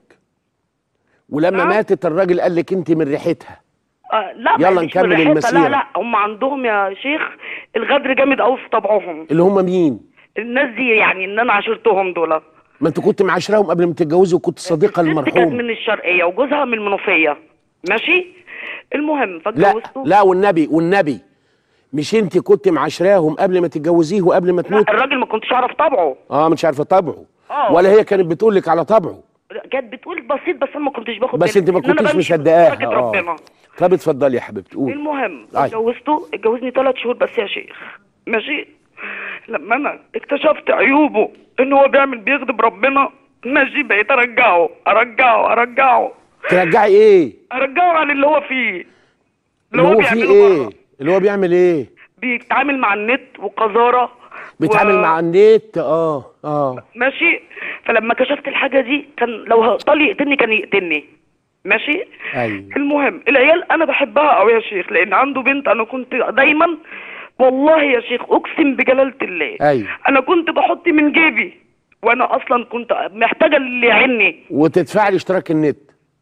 ولما نعم. ماتت الراجل قال لك انت من ريحتها آه لا يلا ما قاليش نكمل من ريحتها. المسيرة. لا لا هم عندهم يا شيخ الغدر جامد قوي في طبعهم اللي هم مين الناس دي يعني ان انا عاشرتهم دول ما انت كنت معاشراهم قبل ما تتجوزي وكنت صديقه الست كانت للمرحوم من الشرقيه وجوزها من المنوفيه ماشي المهم لا فاتجوزته لا والنبي والنبي مش انت كنت معاشراهم قبل ما تتجوزيه وقبل ما لا تموت الراجل ما كنتش اعرف طبعه اه مش عارفه طبعه آه. ولا هي كانت بتقول لك على طبعه كانت بتقول بسيط بس انا ما كنتش باخد بس انت بالي. ما إن أنا كنتش بمشي مصدقاها ببركة اه ربنا طب اتفضلي يا حبيبتي قولي المهم أي. اتجوزته اتجوزني ثلاث شهور بس يا شيخ ماشي لما انا اكتشفت عيوبه ان هو بيعمل بيغضب ربنا ماشي بقيت ارجعه ارجعه ارجعه ترجعي ايه ارجعه عن اللي هو فيه اللي هو فيه بيعمله ايه بره. اللي هو بيعمل ايه بيتعامل مع النت وقذاره بيتعامل و- مع النت اه اه ماشي فلما كشفت الحاجه دي كان لو هقطل يقتلني كان يقتلني ماشي ايوه المهم العيال انا بحبها قوي يا شيخ لان عنده بنت انا كنت دايما والله يا شيخ اقسم بجلاله الله ايوه انا كنت بحط من جيبي وانا اصلا كنت محتاجه اللي يعيني وتدفع لي اشتراك النت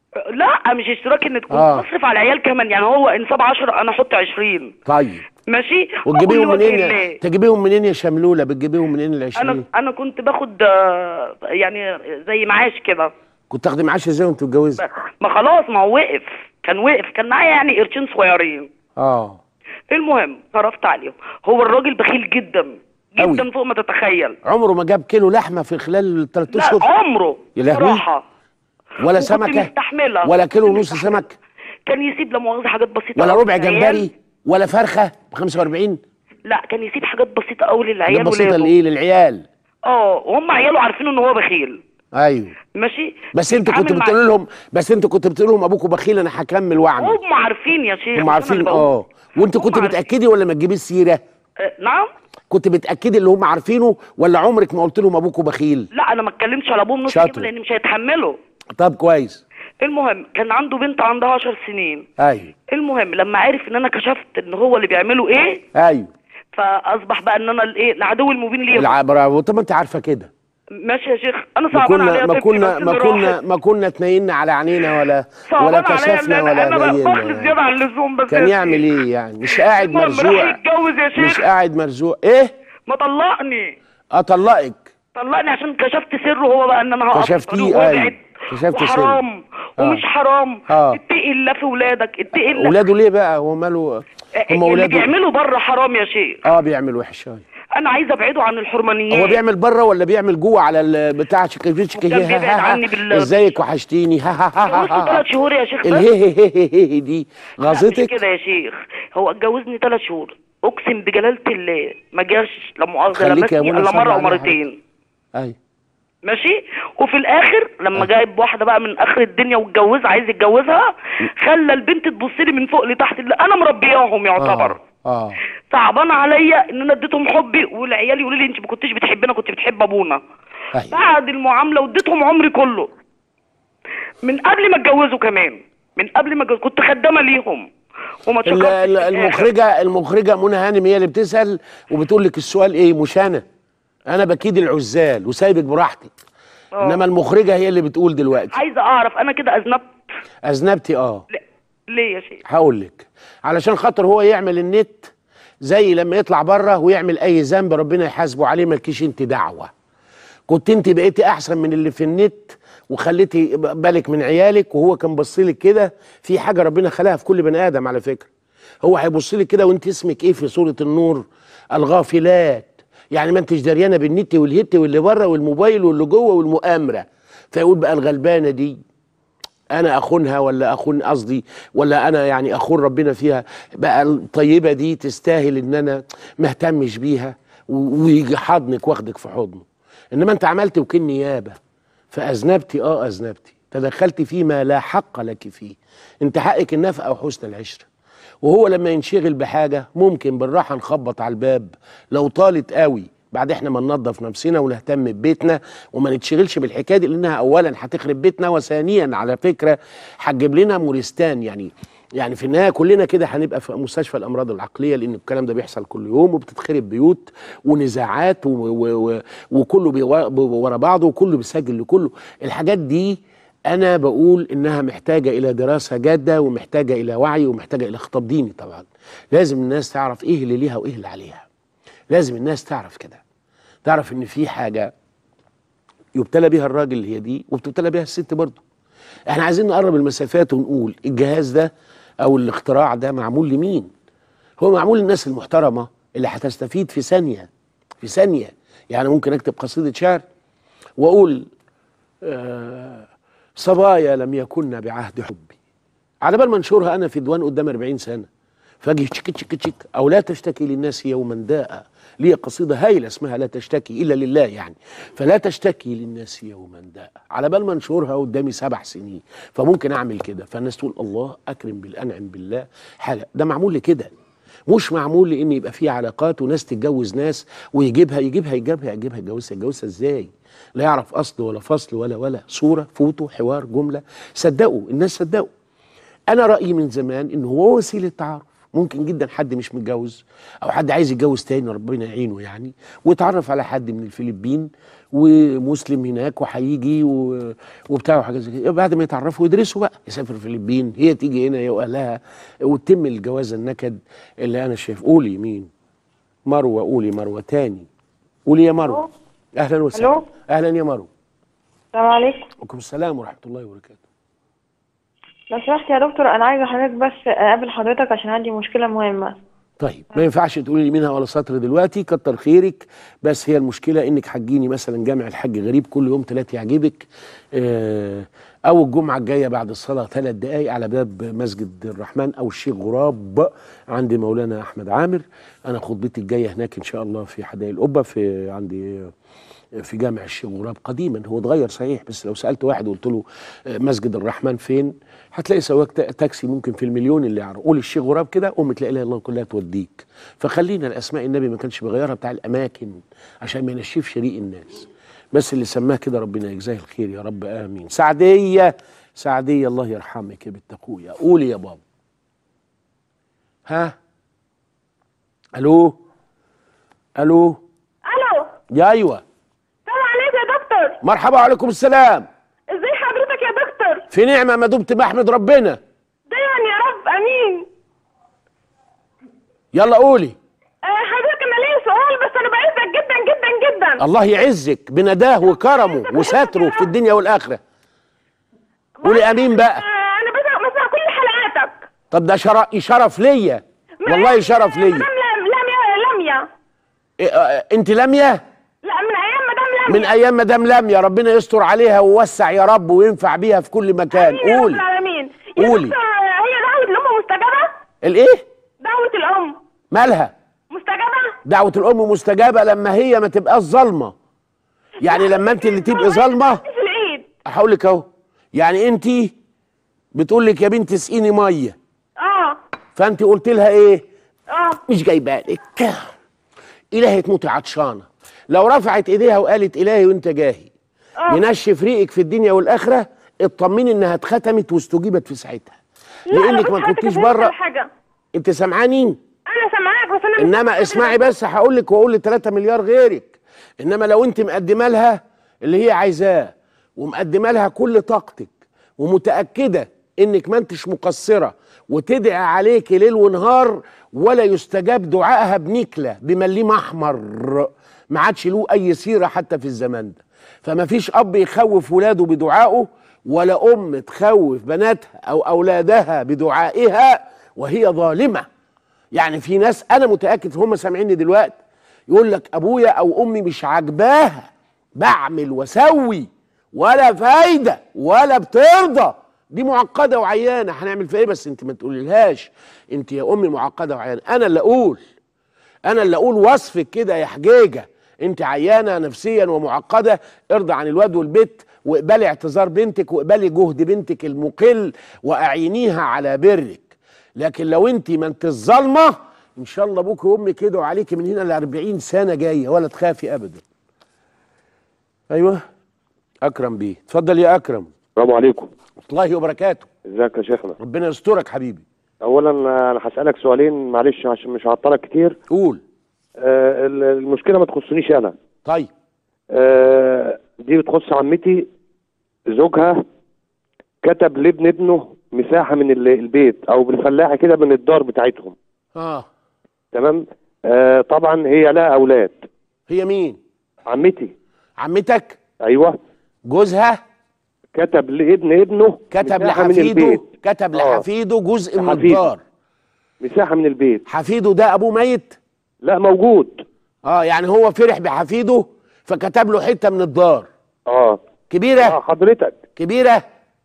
لا مش اشتراك ان كنت آه. بصرف على العيال كمان يعني هو انصاب 10 انا احط 20 طيب ماشي وتجيبيهم وكل وجه منين الله. يا- تجيبيهم منين يا شملوله بتجيبيهم منين ال 20 انا انا كنت باخد آه، يعني زي معاش كده كنت تاخدي معاش ازاي وانت متجوزه ما خلاص ما هو وقف كان وقف كان معايا يعني قرشين صغيرين اه المهم صرفت عليهم هو الراجل بخيل جدا أوي. جدا فوق ما تتخيل عمره ما جاب كيلو لحمه في خلال الثلاث لا اشهر عمره يا لهوي. صراحه ولا وكنت سمكه مستحملة. ولا كيلو كنت ونص مستحملة. سمك كان يسيب لا مؤاخذه حاجات بسيطه ولا أوي ربع للعيال. جمبري ولا فرخه ب 45 لا كان يسيب حاجات بسيطه قوي حاجات للعيال بسيطه ولاده لايه للعيال اه وهم عياله عارفين ان هو بخيل ايوه ماشي بس انت كنت بيتعامل مع- بتقول لهم بس انت كنت بتقول لهم ابوكوا بخيل انا هكمل واعمل هم عارفين يا شيخ مش هم أنا عارفين اللي بقول. اه وانت هم كنت عارفين. بتاكدي ولا ما تجيبي السيره آه، نعم كنت بتاكدي اللي هم عارفينه ولا عمرك ما قلت لهم ابوكوا بخيل لا انا ما اتكلمش على ابوهم نص شاطر. كده لان مش هيتحملوا طب كويس المهم كان عنده بنت عندها 10 سنين ايوه المهم لما عرف ان انا كشفت ان هو اللي بيعمله ايه ايوه فاصبح بقى ان انا الايه العدو المبين ليه الع- برافو طب ما انت عارفه كده ماشي يا شيخ انا ما صعبان كنا عليا ما طفلي كنا بس ما اللي كنا راحت. ما كنا تنينا على عينينا ولا صعبان ولا عليا كشفنا إن ولا انا انا بخلص زياده نيلنا عن اللزوم بس كان يا يعمل شيخ. ايه يعني مش قاعد المهم راح مرزوع يتجوز يا مش شيخ قاعد مرزوع ايه ما طلقني اطلقك طلقني عشان كشفت سره هو بقى ان انا هقف كشفتيه، وهو أيوة. بعد. كشفت وحرام سره. ومش آه. حرام آه. اتقي الله في ولادك اتقي الله اولاده ليه بقى هو ماله هم اللي اولاده بيعملوا بره حرام يا شيخ اه بيعمل وحش أوي. انا عايزه ابعده عن الحرمانيات هو بيعمل بره ولا بيعمل جوه على ال- بتاع شكاكيت كان بيبعد عني بال- ازيك وحشتيني ها ها ها اتجوزته ها ثلاث شهور يا شيخ بس الهي دي لا، مش غاظتك كده يا شيخ هو اتجوزني ثلاث شهور اقسم بجلاله الله ما جاش لا مؤاخذه خليك يا لمسني منى الا صلي مره على ومرتين ايوه ماشي وفي الاخر لما جايب واحده بقى من اخر الدنيا واتجوزها عايز يتجوزها خلى البنت تبص لي من فوق لتحت اللي انا مربياهم يعتبر اه اه صعبان عليا ان انا اديتهم حبي والعيال يقولوا لي انت ما كنتش بتحبنا كنت بتحب ابونا ايوه بعد المعامله واديتهم عمري كله من قبل ما اتجوزوا كمان من قبل ما اتجوزوا كنت خدامه ليهم وما ال- اتشكرتش ال- في الآخر. المخرجه المخرجه منى هانم هي اللي بتسال وبتقول لك السؤال ايه مش انا انا بكيد العزال وسايبك براحتك آه. انما المخرجه هي اللي بتقول دلوقتي عايزه اعرف انا كده اذنبت اذنبتي اه ليه يا شيخ هقول لك علشان خاطر هو يعمل النت زي لما يطلع بره ويعمل اي ذنب ربنا يحاسبه عليه مالكيش انت دعوه كنت انت بقيتي احسن من اللي في النت وخليتي بالك من عيالك وهو كان بصلك كده في حاجه ربنا خلقها في كل بني ادم على فكره هو هيبص لك كده وانت اسمك ايه في سوره النور الغافلات يعني ما انتش دريانه بالنت والهت واللي بره والموبايل واللي جوه والمؤامره فيقول بقى الغلبانه دي انا اخونها ولا اخون قصدي ولا انا يعني اخون ربنا فيها بقى الطيبه دي تستاهل ان انا ما اهتمش بيها و- ويجي حضنك واخدك في حضنه انما انت عملت وكيل نيابه فاذنبتي اه اذنبتي تدخلت فيما لا حق لك فيه انت حقك النفقه وحسن العشره وهو لما ينشغل بحاجه ممكن بالراحه نخبط على الباب لو طالت قوي بعد احنا ما ننظف نفسنا ونهتم ببيتنا وما نتشغلش بالحكايه دي لانها اولا هتخرب بيتنا وثانيا على فكره هتجيب لنا مورستان يعني يعني في النهايه كلنا كده هنبقى في مستشفى الامراض العقليه لان الكلام ده بيحصل كل يوم وبتتخرب بيوت ونزاعات و و و وكله بيوا- ورا بعضه وكله بيسجل لكله الحاجات دي انا بقول انها محتاجه الى دراسه جاده ومحتاجه الى وعي ومحتاجه الى خطاب ديني طبعا لازم الناس تعرف ايه اللي ليها وايه اللي عليها لازم الناس تعرف كده تعرف ان في حاجه يبتلى بيها الراجل اللي هي دي وبتبتلى بيها الست برضه احنا عايزين نقرب المسافات ونقول الجهاز ده او الاختراع ده معمول لمين هو معمول للناس المحترمه اللي هتستفيد في ثانيه في ثانيه يعني ممكن اكتب قصيده شعر واقول آه صبايا لم يكن بعهد حبي على بال ما انشرها انا في ديوان قدام 40 سنه فاجي تشك تشك تشك او لا تشتكي للناس يوما داء لي قصيده هايله اسمها لا تشتكي الا لله يعني فلا تشتكي للناس يوما داء على بال ما انشرها قدامي سبع سنين فممكن اعمل كده فالناس تقول الله اكرم بالانعم بالله حاجه ده معمول لكده مش معمول لان يبقى فيه علاقات وناس تتجوز ناس ويجيبها يجيبها يجيبها يجيبها يتجوزها يتجوزها ازاي لا يعرف اصل ولا فصل ولا ولا صوره فوتو حوار جمله صدقوا الناس صدقوا انا رايي من زمان ان هو وسيله تعارف ممكن جدا حد مش متجوز او حد عايز يتجوز تاني ربنا يعينه يعني ويتعرف على حد من الفلبين ومسلم هناك وهيجي و- وبتاع وحاجات زي كده بعد ما يتعرفوا يدرسوا بقى يسافر الفلبين هي تيجي هنا هي واهلها وتتم الجواز النكد اللي انا شايف قولي مين مروه قولي مروه تاني قولي يا مروه اهلا وسهلا ألو؟ اهلا يا مروه السلام عليكم وعليكم السلام ورحمه الله وبركاته لو سمحت يا دكتور انا عايزه حضرتك بس اقابل حضرتك عشان عندي مشكله مهمه طيب ما ينفعش تقولي لي منها ولا سطر دلوقتي كتر خيرك بس هي المشكله انك حجيني مثلا جامع الحاج غريب كل يوم ثلاثة يعجبك آه، او الجمعه الجايه بعد الصلاه ثلاث دقائق على باب مسجد الرحمن او الشيخ غراب عند مولانا احمد عامر انا خطبتي الجايه هناك ان شاء الله في حدائق القبه في عندي في جامع الشيخ غراب قديما هو اتغير صحيح بس لو سالت واحد وقلت له آه، مسجد الرحمن فين هتلاقي سواق تا- تاكسي ممكن في المليون اللي يعرف قول الشيخ غراب كده قوم تلاقي اله الا الله كلها توديك فخلينا الاسماء النبي ما كانش بيغيرها بتاع الاماكن عشان ما ينشفش ريق الناس بس اللي سماه كده ربنا يجزاه الخير يا رب امين سعديه سعديه الله يرحمك يا بنت اخويا قولي يا بابا ها الو الو الو يا ايوه السلام عليكم يا دكتور مرحبا وعليكم السلام ازاي حضرتك يا دكتور في نعمه ما دمت بحمد ربنا دايما يا رب امين يلا قولي آه، حضرتك انا ليا سؤال بس انا بعزك جدا جدا جدا الله يعزك بنداه وكرمه وستره في الدنيا والاخره قولي امين بقى آه، انا بسمع بسمع كل حلقاتك طب ده شرف شرف ليا والله شرف ليا مدام لم- لميا لميا إيه، آه، انت لاميه لا من ايام مدام لميا من ايام مدام لاميه ربنا يستر عليها ويوسع يا رب وينفع بيها في كل مكان آمين يا رب قولي العالمين يا قولي. دكتور آه، هي دعوة الام مستجابة الايه دعوة الام مالها مستجابة دعوه الام مستجابه لما هي ما تبقاش ظالمه يعني لما انت اللي تبقي ظالمه في العيد هقول لك اهو يعني انت بتقول لك يا بنت اسقيني ميه اه فانت قلت لها ايه اه مش جايبالك الهي تموتي عطشانه لو رفعت ايديها وقالت الهي وانت جاهي آه. ينشف ريقك في الدنيا والاخره اطمني انها اتختمت واستجيبت في ساعتها لا، لا، لانك بس ما حضرتك كنتيش فهمت بره حاجة انت سامعاني انا سامعاك بس انا مش انما فاهمة. اسمعي بس هقول لك واقول ل 3 مليار غيرك انما لو انت مقدمه لها اللي هي عايزاه ومقدمه لها كل طاقتك ومتاكده انك ما انتش مقصره وتدعي عليك ليل ونهار ولا يستجاب دعائها بنكله بمليم احمر ما عادش له اي سيره حتى في الزمان ده فما فيش اب يخوف ولاده بدعائه ولا ام تخوف بناتها او اولادها بدعائها وهي ظالمه يعني في ناس انا متاكد هم سامعيني دلوقتي يقول لك ابويا او امي مش عاجباها بعمل واسوي ولا فايده ولا بترضى دي معقده وعيانه هنعمل فيها ايه بس انت ما تقوليلهاش انت يا امي معقده وعيانه انا اللي اقول انا اللي اقول وصفك كده يا حجيجه انت عيانه نفسيا ومعقده ارضى عن الواد والبيت واقبلي اعتذار بنتك واقبلي جهد بنتك المقل واعينيها على برك لكن لو انت ما انت الظالمه ان شاء الله ابوك وامك يدعوا عليك من هنا ل 40 سنه جايه ولا تخافي ابدا ايوه اكرم بيه اتفضل يا اكرم السلام عليكم ورحمه الله وبركاته ازيك يا شيخنا ربنا يسترك حبيبي اولا انا هسالك سؤالين معلش عشان مش هعطلك كتير قول آه ال- المشكله ما تخصنيش انا طيب آه دي بتخص عمتي زوجها كتب لابن ابنه مساحه من ال- البيت او بالفلاحه كده من الدار بتاعتهم اه تمام آه طبعا هي لها اولاد هي مين عمتي عمتك ايوه جوزها كتب لابن ابنه كتب مساحة من لحفيده البيت. كتب آه. لحفيده جزء من لحفيده. الدار مساحه من البيت حفيده ده ابوه ميت لا موجود اه يعني هو فرح بحفيده فكتب له حته من الدار اه كبيره اه حضرتك كبيره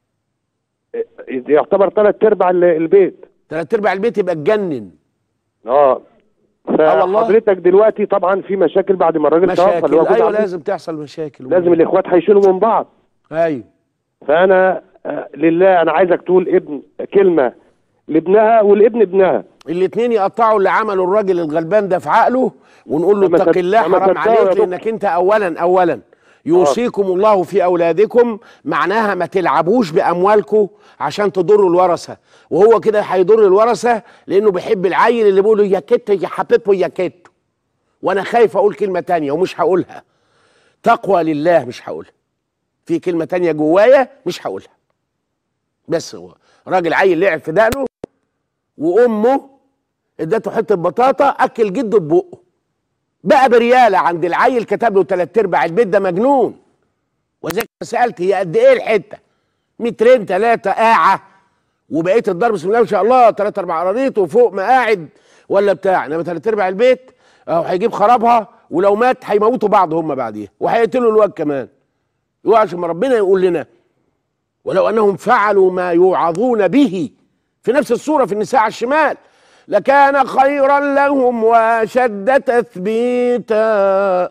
يعتبر ثلاث ارباع ال- البيت تلات ارباع البيت يبقى اتجنن اه آه والله. فحضرتك دلوقتي طبعا في مشاكل بعد ما الراجل توفى مشاكل اللي هو جوز ايوه عمتي. لازم تحصل مشاكل لازم الاخوات هيشيلوا من بعض ايوه فانا آه، لله انا عايزك تقول ابن كلمه لابنها والابن ابنها الاثنين يقطعوا اللي عمله الراجل الغلبان ده في عقله ونقول له لما اتق تت- الله لما حرام تتقوا يا عليك دكتور. لانك انت اولا اولا يوصيكم الله في اولادكم معناها ما تلعبوش باموالكم عشان تضروا الورثه وهو كده هيضر الورثه لانه بيحب العيل اللي بيقول له يا كت يا حبيبه يا كت وانا خايف اقول كلمه تانية ومش هقولها تقوى لله مش هقولها في كلمه تانية جوايا مش هقولها بس هو راجل عيل لعب في دقنه وامه ادته حته بطاطا اكل جده ببقه بقى برياله عند العيل كتب له تلات ارباع البيت ده مجنون وزيك سالت هي قد ايه الحته مترين ثلاثه قاعه وبقيت الضرب بسم الله ما شاء الله ثلاث اربع قراريط وفوق مقاعد ولا بتاع انما ثلاث ارباع البيت اهو هيجيب خرابها ولو مات هيموتوا بعض هم بعديها وهيقتلوا الواد كمان يقول عشان ما ربنا يقول لنا ولو انهم فعلوا ما يوعظون به في نفس الصوره في النساء على الشمال لكان خيرا لهم واشد تثبيتا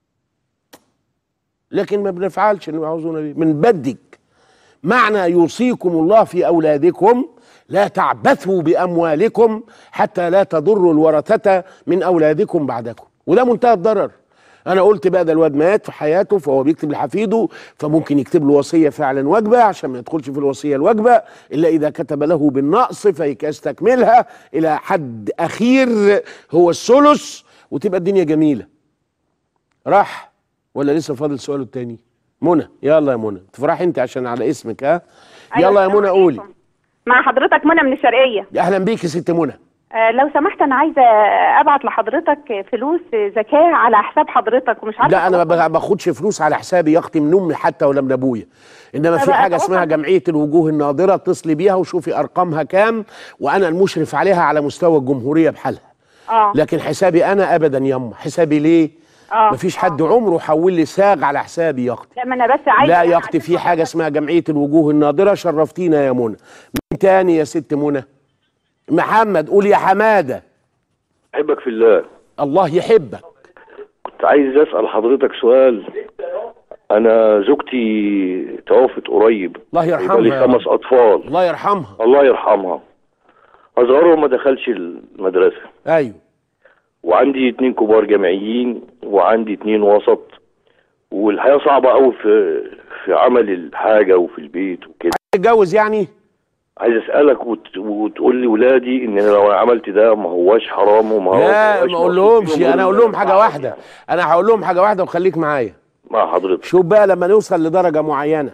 لكن ما بنفعلش اللي يوعظون به من بدك معنى يوصيكم الله في اولادكم لا تعبثوا باموالكم حتى لا تضروا الورثه من اولادكم بعدكم وده منتهى الضرر انا قلت بقى ده الواد مات في حياته فهو بيكتب لحفيده فممكن يكتب له وصيه فعلا واجبه عشان ما يدخلش في الوصيه الواجبه الا اذا كتب له بالنقص فيستكملها الى حد اخير هو الثلث وتبقى الدنيا جميله راح ولا لسه فاضل سؤاله التاني منى يلا يا منى تفرحي انت عشان على اسمك ها أيوة، يلا يا السلام منى قولي مع حضرتك منى من الشرقية اهلا بيك يا ست منى آه لو سمحت أنا عايزة أبعت لحضرتك فلوس زكاة على حساب حضرتك ومش عارفة لا انا ما باخدش فلوس على حسابي يا اختي من امي حتى ولا من ابويا انما في طب حاجه أتوقع- اسمها جمعيه الوجوه الناظره اتصلي بيها وشوفي ارقامها كام وانا المشرف عليها على مستوى الجمهوريه بحالها اه لكن حسابي انا ابدا يما حسابي ليه اه مفيش حد عمره حول لي ساغ على حسابي يا اختي لا ما أنا بس عايزة لا يا اختي في حاجه اسمها جمعيه الوجوه الناظره شرفتينا يا منى مين تاني يا ست منى محمد قول يا حماده احبك في الله الله يحبك كنت عايز اسال حضرتك سؤال انا زوجتي توفت قريب الله يبقى يرحمها لي يا رب. خمس اطفال الله يرحمها الله يرحمها اصغرهم ما دخلش المدرسه ايوه وعندي اتنين كبار جامعيين وعندي اتنين وسط والحياه صعبه قوي في في عمل الحاجه وفي البيت وكده تتجوز يعني عايز اسالك وت... وتقول لي ولادي ان انا لو عملت ده ما هواش حرام وما هو لا هواش ما اقول لهمش مصروف انا اقول لهم حاجه واحده انا هقول لهم حاجه واحده وخليك معايا مع حضرتك شوف بقى لما نوصل لدرجه معينه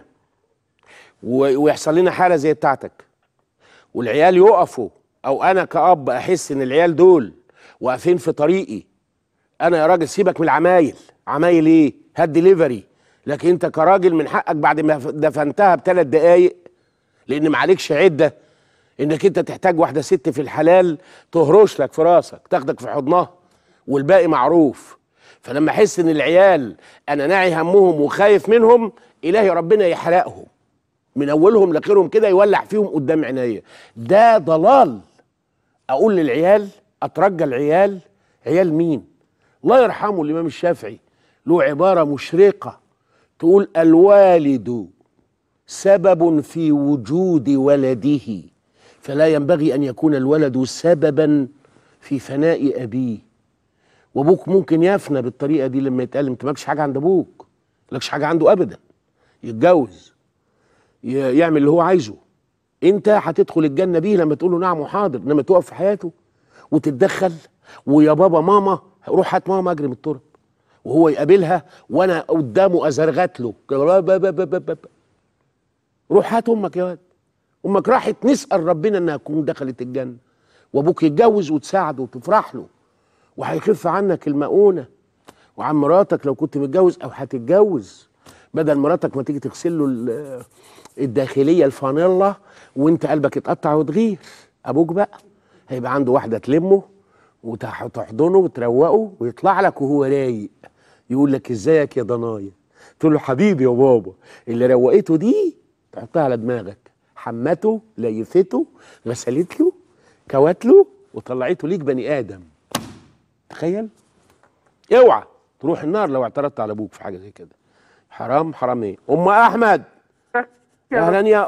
و- ويحصل لنا حاله زي بتاعتك والعيال يقفوا او انا كاب احس ان العيال دول واقفين في طريقي انا يا راجل سيبك من العمايل عمايل ايه هات ديليفري لكن انت كراجل من حقك بعد ما دفنتها بثلاث دقايق لان معلكش عده انك انت تحتاج واحده ست في الحلال تهرش لك في راسك تاخدك في حضنها والباقي معروف فلما احس ان العيال انا ناعي همهم وخايف منهم الهي ربنا يحرقهم من اولهم لاخرهم كده يولع فيهم قدام عينيا ده ضلال اقول للعيال اترجى العيال عيال مين الله يرحمه الامام الشافعي له عباره مشرقه تقول الوالد سبب في وجود ولده فلا ينبغي ان يكون الولد سببا في فناء ابيه وابوك ممكن يفنى بالطريقه دي لما يتقال انت مالكش حاجه عند ابوك مالكش حاجه عنده ابدا يتجوز ي- يعمل اللي هو عايزه انت هتدخل الجنه بيه لما تقول له نعم وحاضر انما تقف في حياته وتتدخل ويا بابا ماما روح هات ماما اجري من التراب وهو يقابلها وانا قدامه ازرغت له با- با- با- با- با- با. روح هات امك يا واد امك راحت نسال ربنا انها تكون دخلت الجنه وابوك يتجوز وتساعده وتفرح له وهيخف عنك المؤونه وعن مراتك لو كنت متجوز او هتتجوز بدل مراتك ما تيجي تغسل له ال- الداخليه الفانيلا وانت قلبك اتقطع وتغير ابوك بقى هيبقى عنده واحده تلمه وتحضنه وتروقه ويطلع لك وهو رايق يقول لك ازيك يا ضنايا تقول له حبيبي يا بابا اللي روقته دي تحطها على دماغك حمته ليفته غسلت له كوت له وطلعته ليك بني ادم تخيل اوعى تروح النار لو اعترضت على ابوك في حاجه زي كده حرام حرام ايه ام احمد اهلا يا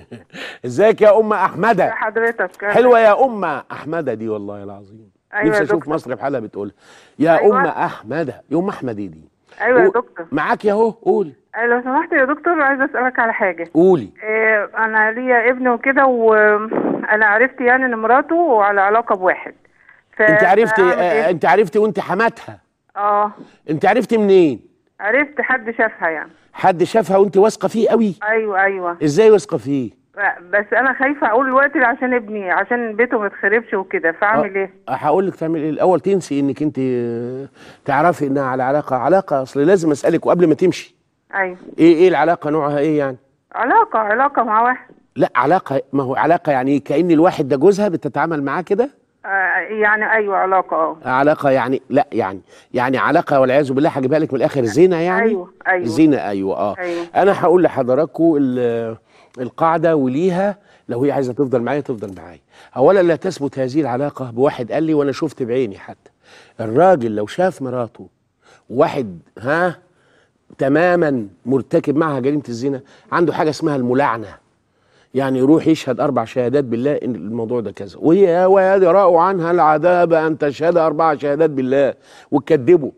ازيك يا ام احمده حضرتك حلوه يا ام احمده دي والله العظيم أيوة يا نفسي اشوف دكتور. مصر بحالها بتقولها يا أيوة. ام احمده يا ام احمد ايه دي ايوه يا قول- دكتور معاك يا اهو قولي أيوة لو سمحت يا دكتور عايزه اسالك على حاجه قولي إيه انا ليا ابن وكده وانا عرفت يعني ان مراته على علاقه بواحد ف... انت عرفتي فأعمل آه إيه؟ انت عرفتي وانت حماتها اه انت عرفتي منين عرفت حد شافها يعني حد شافها وانت واثقه فيه قوي ايوه ايوه ازاي واثقه فيه بس انا خايفه اقول دلوقتي عشان ابني عشان بيته ما يتخربش وكده فاعمل ايه هقول لك تعمل ايه الاول تنسي انك انت آه، تعرفي انها على علاقه علاقه اصل لازم اسالك وقبل ما تمشي ايوه ايه ايه العلاقه نوعها ايه يعني علاقه علاقه مع واحد لا علاقه ما هو علاقه يعني إيه؟ كأن الواحد ده جوزها بتتعامل معاه كده آه يعني ايوه علاقه اه علاقه يعني لا يعني يعني علاقه والعياذ بالله هجيبها لك من الاخر زنا يعني أيوة، أيوة. زنا ايوه اه أيوة. انا هقول لحضراتكم ال- القاعده وليها لو هي عايزه تفضل معايا تفضل معايا اولا لا تثبت هذه العلاقه بواحد قال لي وانا شفت بعيني حتى الراجل لو شاف مراته واحد ها تماما مرتكب معها جريمه الزنا عنده حاجه اسمها الملعنه يعني يروح يشهد اربع شهادات بالله ان الموضوع ده كذا وهي ويدرأ عنها العذاب ان تشهد اربع شهادات بالله وتكذبه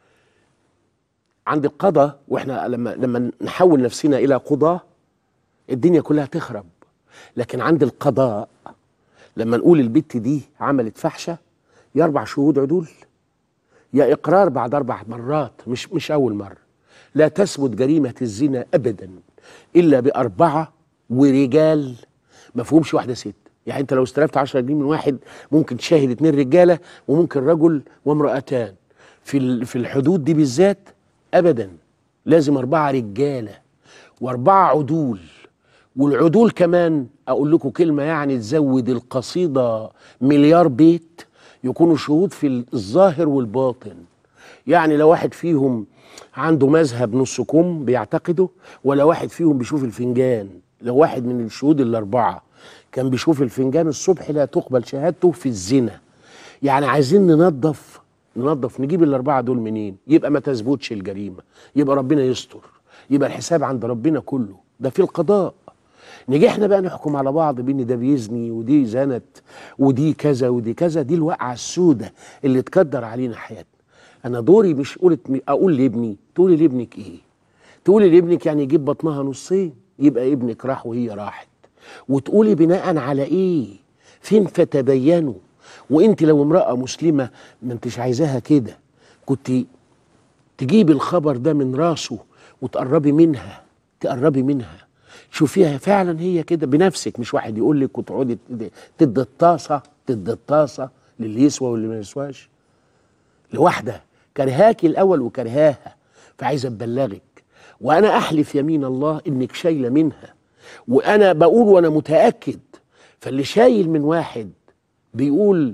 عند القضاء واحنا لما لما نحول نفسنا الى قضاه الدنيا كلها تخرب لكن عند القضاء لما نقول البت دي عملت فحشه يا اربع شهود عدول يا اقرار بعد اربع مرات مش مش اول مره لا تثبت جريمه الزنا ابدا الا باربعه ورجال ما فيهمش واحده ست يعني انت لو استلفت 10 جنيه من واحد ممكن تشاهد اتنين رجاله وممكن رجل وامراتان في ال- في الحدود دي بالذات ابدا لازم اربعه رجاله واربعه عدول والعدول كمان اقول لكم كلمه يعني تزود القصيده مليار بيت يكونوا شهود في الظاهر والباطن يعني لو واحد فيهم عنده مذهب نص كم بيعتقده ولا واحد فيهم بيشوف الفنجان لو واحد من الشهود الاربعه كان بيشوف الفنجان الصبح لا تقبل شهادته في الزنا يعني عايزين ننظف ننظف نجيب الاربعه دول منين يبقى ما تثبتش الجريمه يبقى ربنا يستر يبقى الحساب عند ربنا كله ده في القضاء نيجي احنا بقى نحكم على بعض بان ده بيزني ودي زنت ودي كذا ودي كذا دي الوقعه السوداء اللي تكدر علينا حياتنا انا دوري مش قلت اقول لابني تقولي لابنك ايه تقولي لابنك يعني يجيب بطنها نصين يبقى ابنك راح وهي راحت وتقولي بناء على ايه فين فتبينوا وانت لو امراه مسلمه ما انتش عايزاها كده كنت تجيب الخبر ده من راسه وتقربي منها تقربي منها شوفيها فعلا هي كده بنفسك مش واحد يقول لك وتقعدي تد- تدي الطاسه تدي الطاسه للي يسوى واللي ما يسواش لواحده كرهاكي الاول وكرهاها فعايزه تبلغك وانا احلف يمين الله انك شايله منها وانا بقول وانا متاكد فاللي شايل من واحد بيقول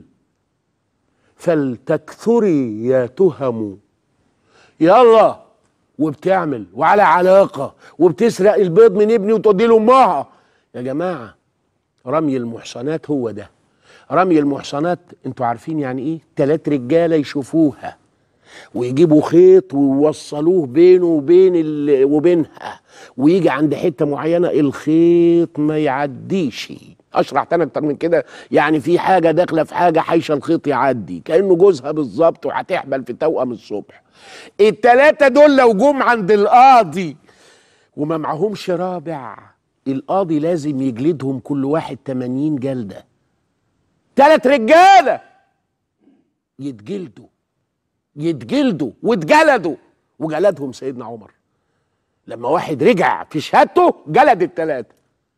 فلتكثري يا تهم يلا وبتعمل وعلى علاقه وبتسرق البيض من ابني وتودي له امها يا جماعه رمي المحصنات هو ده رمي المحصنات انتوا عارفين يعني ايه تلات رجاله يشوفوها ويجيبوا خيط ويوصلوه بينه وبين ال... وبينها ويجي عند حته معينه الخيط ما يعديش اشرح تاني اكتر من كده يعني في حاجه داخله في حاجه حايشه الخيط يعدي كانه جوزها بالظبط وهتحبل في توأم الصبح التلاته دول لو جم عند القاضي وما معهمش رابع القاضي لازم يجلدهم كل واحد 80 جلده تلات رجاله يتجلدوا يتجلدوا واتجلدوا وجلدهم سيدنا عمر لما واحد رجع في شهادته جلد التلاتة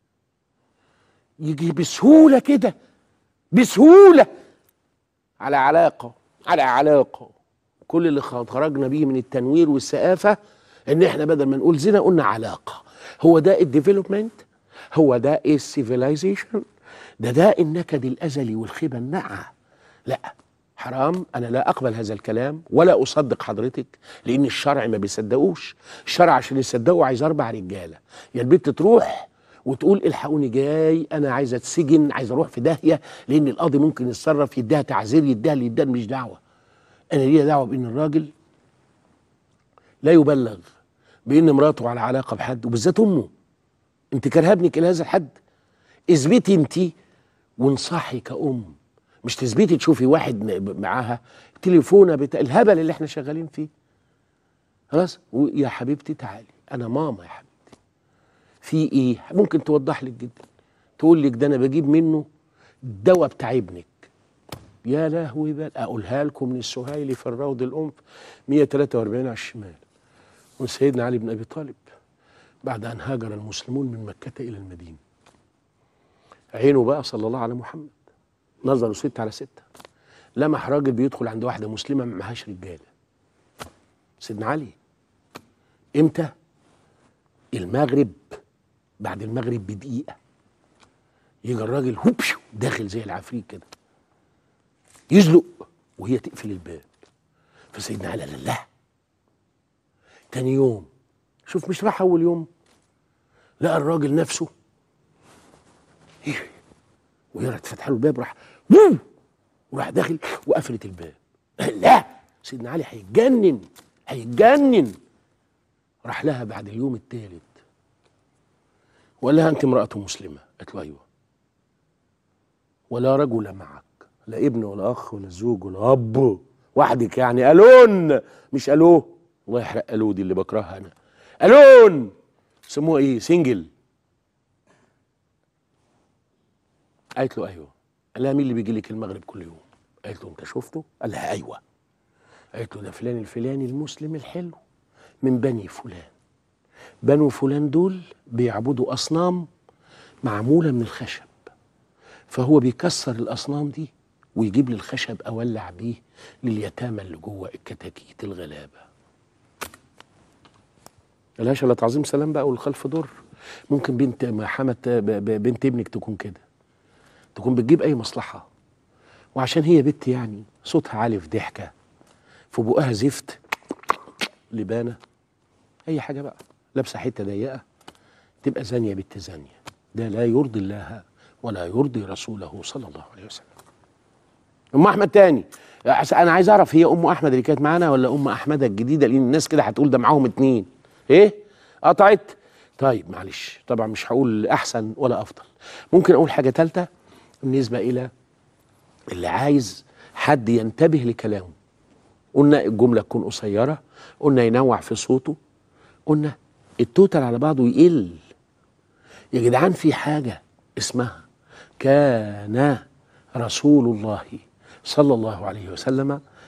يجي بسهولة كده بسهولة على علاقة على علاقة كل اللي خرجنا بيه من التنوير والسقافة ان احنا بدل ما نقول زنا قلنا علاقة هو ده الديفلوبمنت هو ده السيفيلايزيشن ده ده النكد الازلي والخيبة الناعمة لا حرام انا لا اقبل هذا الكلام ولا اصدق حضرتك لان الشرع ما بيصدقوش الشرع عشان يصدقوا عايز اربع رجاله يا البنت تروح وتقول الحقوني جاي انا عايزه اتسجن عايزه اروح في داهيه لان القاضي ممكن يتصرف يديها تعزير يديها اللي يديها مش دعوه انا ليا دعوه بان الراجل لا يبلغ بان مراته على علاقه بحد وبالذات امه انت كارهه ابنك الى هذا الحد اثبتي انت وانصحي كأم مش تثبتي تشوفي واحد م- معاها تليفونه بتاع الهبل اللي احنا شغالين فيه خلاص و- يا حبيبتي تعالي انا ماما يا حبيبتي في ايه ممكن توضح لك جدا تقول لك ده انا بجيب منه الدواء بتاع ابنك يا لهوي بل اقولها لكم من السهيلي في الروض الانف 143 على الشمال وسيدنا علي بن ابي طالب بعد ان هاجر المسلمون من مكه الى المدينه عينه بقى صلى الله على محمد نظروا ستة على ستة لمح راجل بيدخل عند واحدة مسلمة ما معهاش رجالة سيدنا علي امتى المغرب بعد المغرب بدقيقة يجي الراجل هوبشو داخل زي العفريت كده يزلق وهي تقفل الباب فسيدنا علي قال لا تاني يوم شوف مش راح اول يوم لقى الراجل نفسه وهي راحت فتح له الباب راح ووو وراح داخل وقفلت الباب لا سيدنا علي هيتجنن هيتجنن راح لها بعد اليوم الثالث وقال لها انت امراه مسلمه قالت له ايوه ولا رجل معك لا ابن ولا اخ ولا زوج ولا اب وحدك يعني الون مش الوه الله يحرق الو دي اللي بكرهها انا الون سموها ايه سنجل قالت له ايوه قال لها مين اللي بيجي لك المغرب كل يوم قالت له انت شفته قال لها ايوه قالت له ده فلان الفلاني المسلم الحلو من بني فلان بنو فلان دول بيعبدوا اصنام معموله من الخشب فهو بيكسر الاصنام دي ويجيب لي الخشب اولع بيه لليتامى اللي جوه الكتاكيت الغلابه ملهاش الا تعظيم سلام بقى والخلف ضر ممكن بنت محمد ب- ب- بنت ابنك تكون كده تكون بتجيب اي مصلحه وعشان هي بنت يعني صوتها عالي في ضحكه في بقها زفت لبانه اي حاجه بقى لابسه حته ضيقه تبقى زانيه بنت زانيه ده لا يرضي الله ولا يرضي رسوله صلى الله عليه وسلم ام احمد تاني عس- انا عايز اعرف هي ام احمد اللي كانت معانا ولا ام احمد الجديده لان الناس كده هتقول ده معاهم اتنين ايه قطعت طيب معلش طبعا مش هقول احسن ولا افضل ممكن اقول حاجه ثالثه بالنسبه الى اللي عايز حد ينتبه لكلامه قلنا الجمله تكون قصيره قلنا ينوع في صوته قلنا التوتال على بعضه يقل يا جدعان في حاجه اسمها كان رسول الله صلى الله عليه وسلم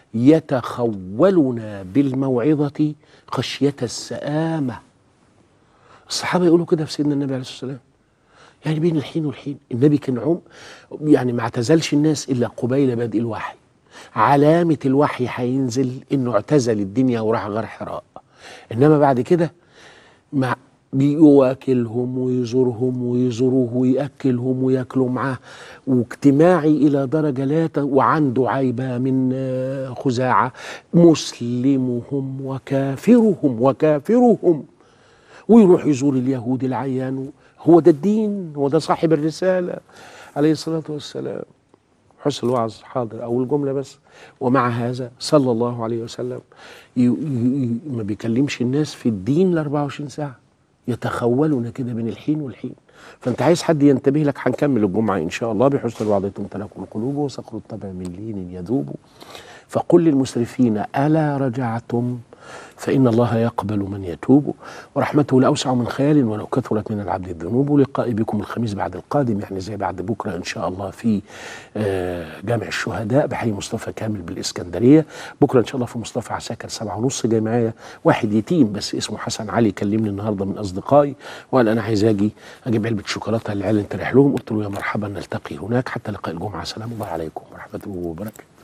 يتخولنا بالموعظة خشية السآمة الصحابة يقولوا كده في سيدنا النبي عليه الصلاة والسلام يعني بين الحين والحين النبي كان عم يعني ما اعتزلش الناس إلا قبيل بدء الوحي علامة الوحي هينزل إنه اعتزل الدنيا وراح غار حراء إنما بعد كده مع بيواكلهم ويزورهم ويزوروه ويأكلهم وياكلوا معاه واجتماعي إلى درجة لا ت... وعنده عيبة من آه، خزاعة مسلمهم وكافرهم وكافرهم ويروح يزور اليهود العيان هو ده الدين هو ده صاحب الرسالة عليه الصلاة والسلام حسن الوعظ حاضر أو الجملة بس ومع هذا صلى الله عليه وسلم ي... ي... ي... ما بيكلمش الناس في الدين ل 24 ساعة يتخولنا كده بين الحين والحين فانت عايز حد ينتبه لك هنكمل الجمعه ان شاء الله بحسن الوعظ تمتلك القلوب وصقر الطبع من لين يذوب فقل للمسرفين الا رجعتم فان الله يقبل من يتوب ورحمته لاوسع من خيال ولو كثرت من العبد الذنوب ولقائي بكم الخميس بعد القادم يعني زي بعد بكره ان شاء الله في آه، جامع الشهداء بحي مصطفى كامل بالاسكندريه بكره ان شاء الله في مصطفى عساكر سبعة ونص جاي معايا واحد يتيم بس اسمه حسن علي كلمني النهارده من اصدقائي وقال انا عايز اجي اجيب علبه شوكولاته للعيال انت رايح لهم قلت له يا مرحبا نلتقي هناك حتى لقاء الجمعه سلام الله عليكم ورحمته وبركاته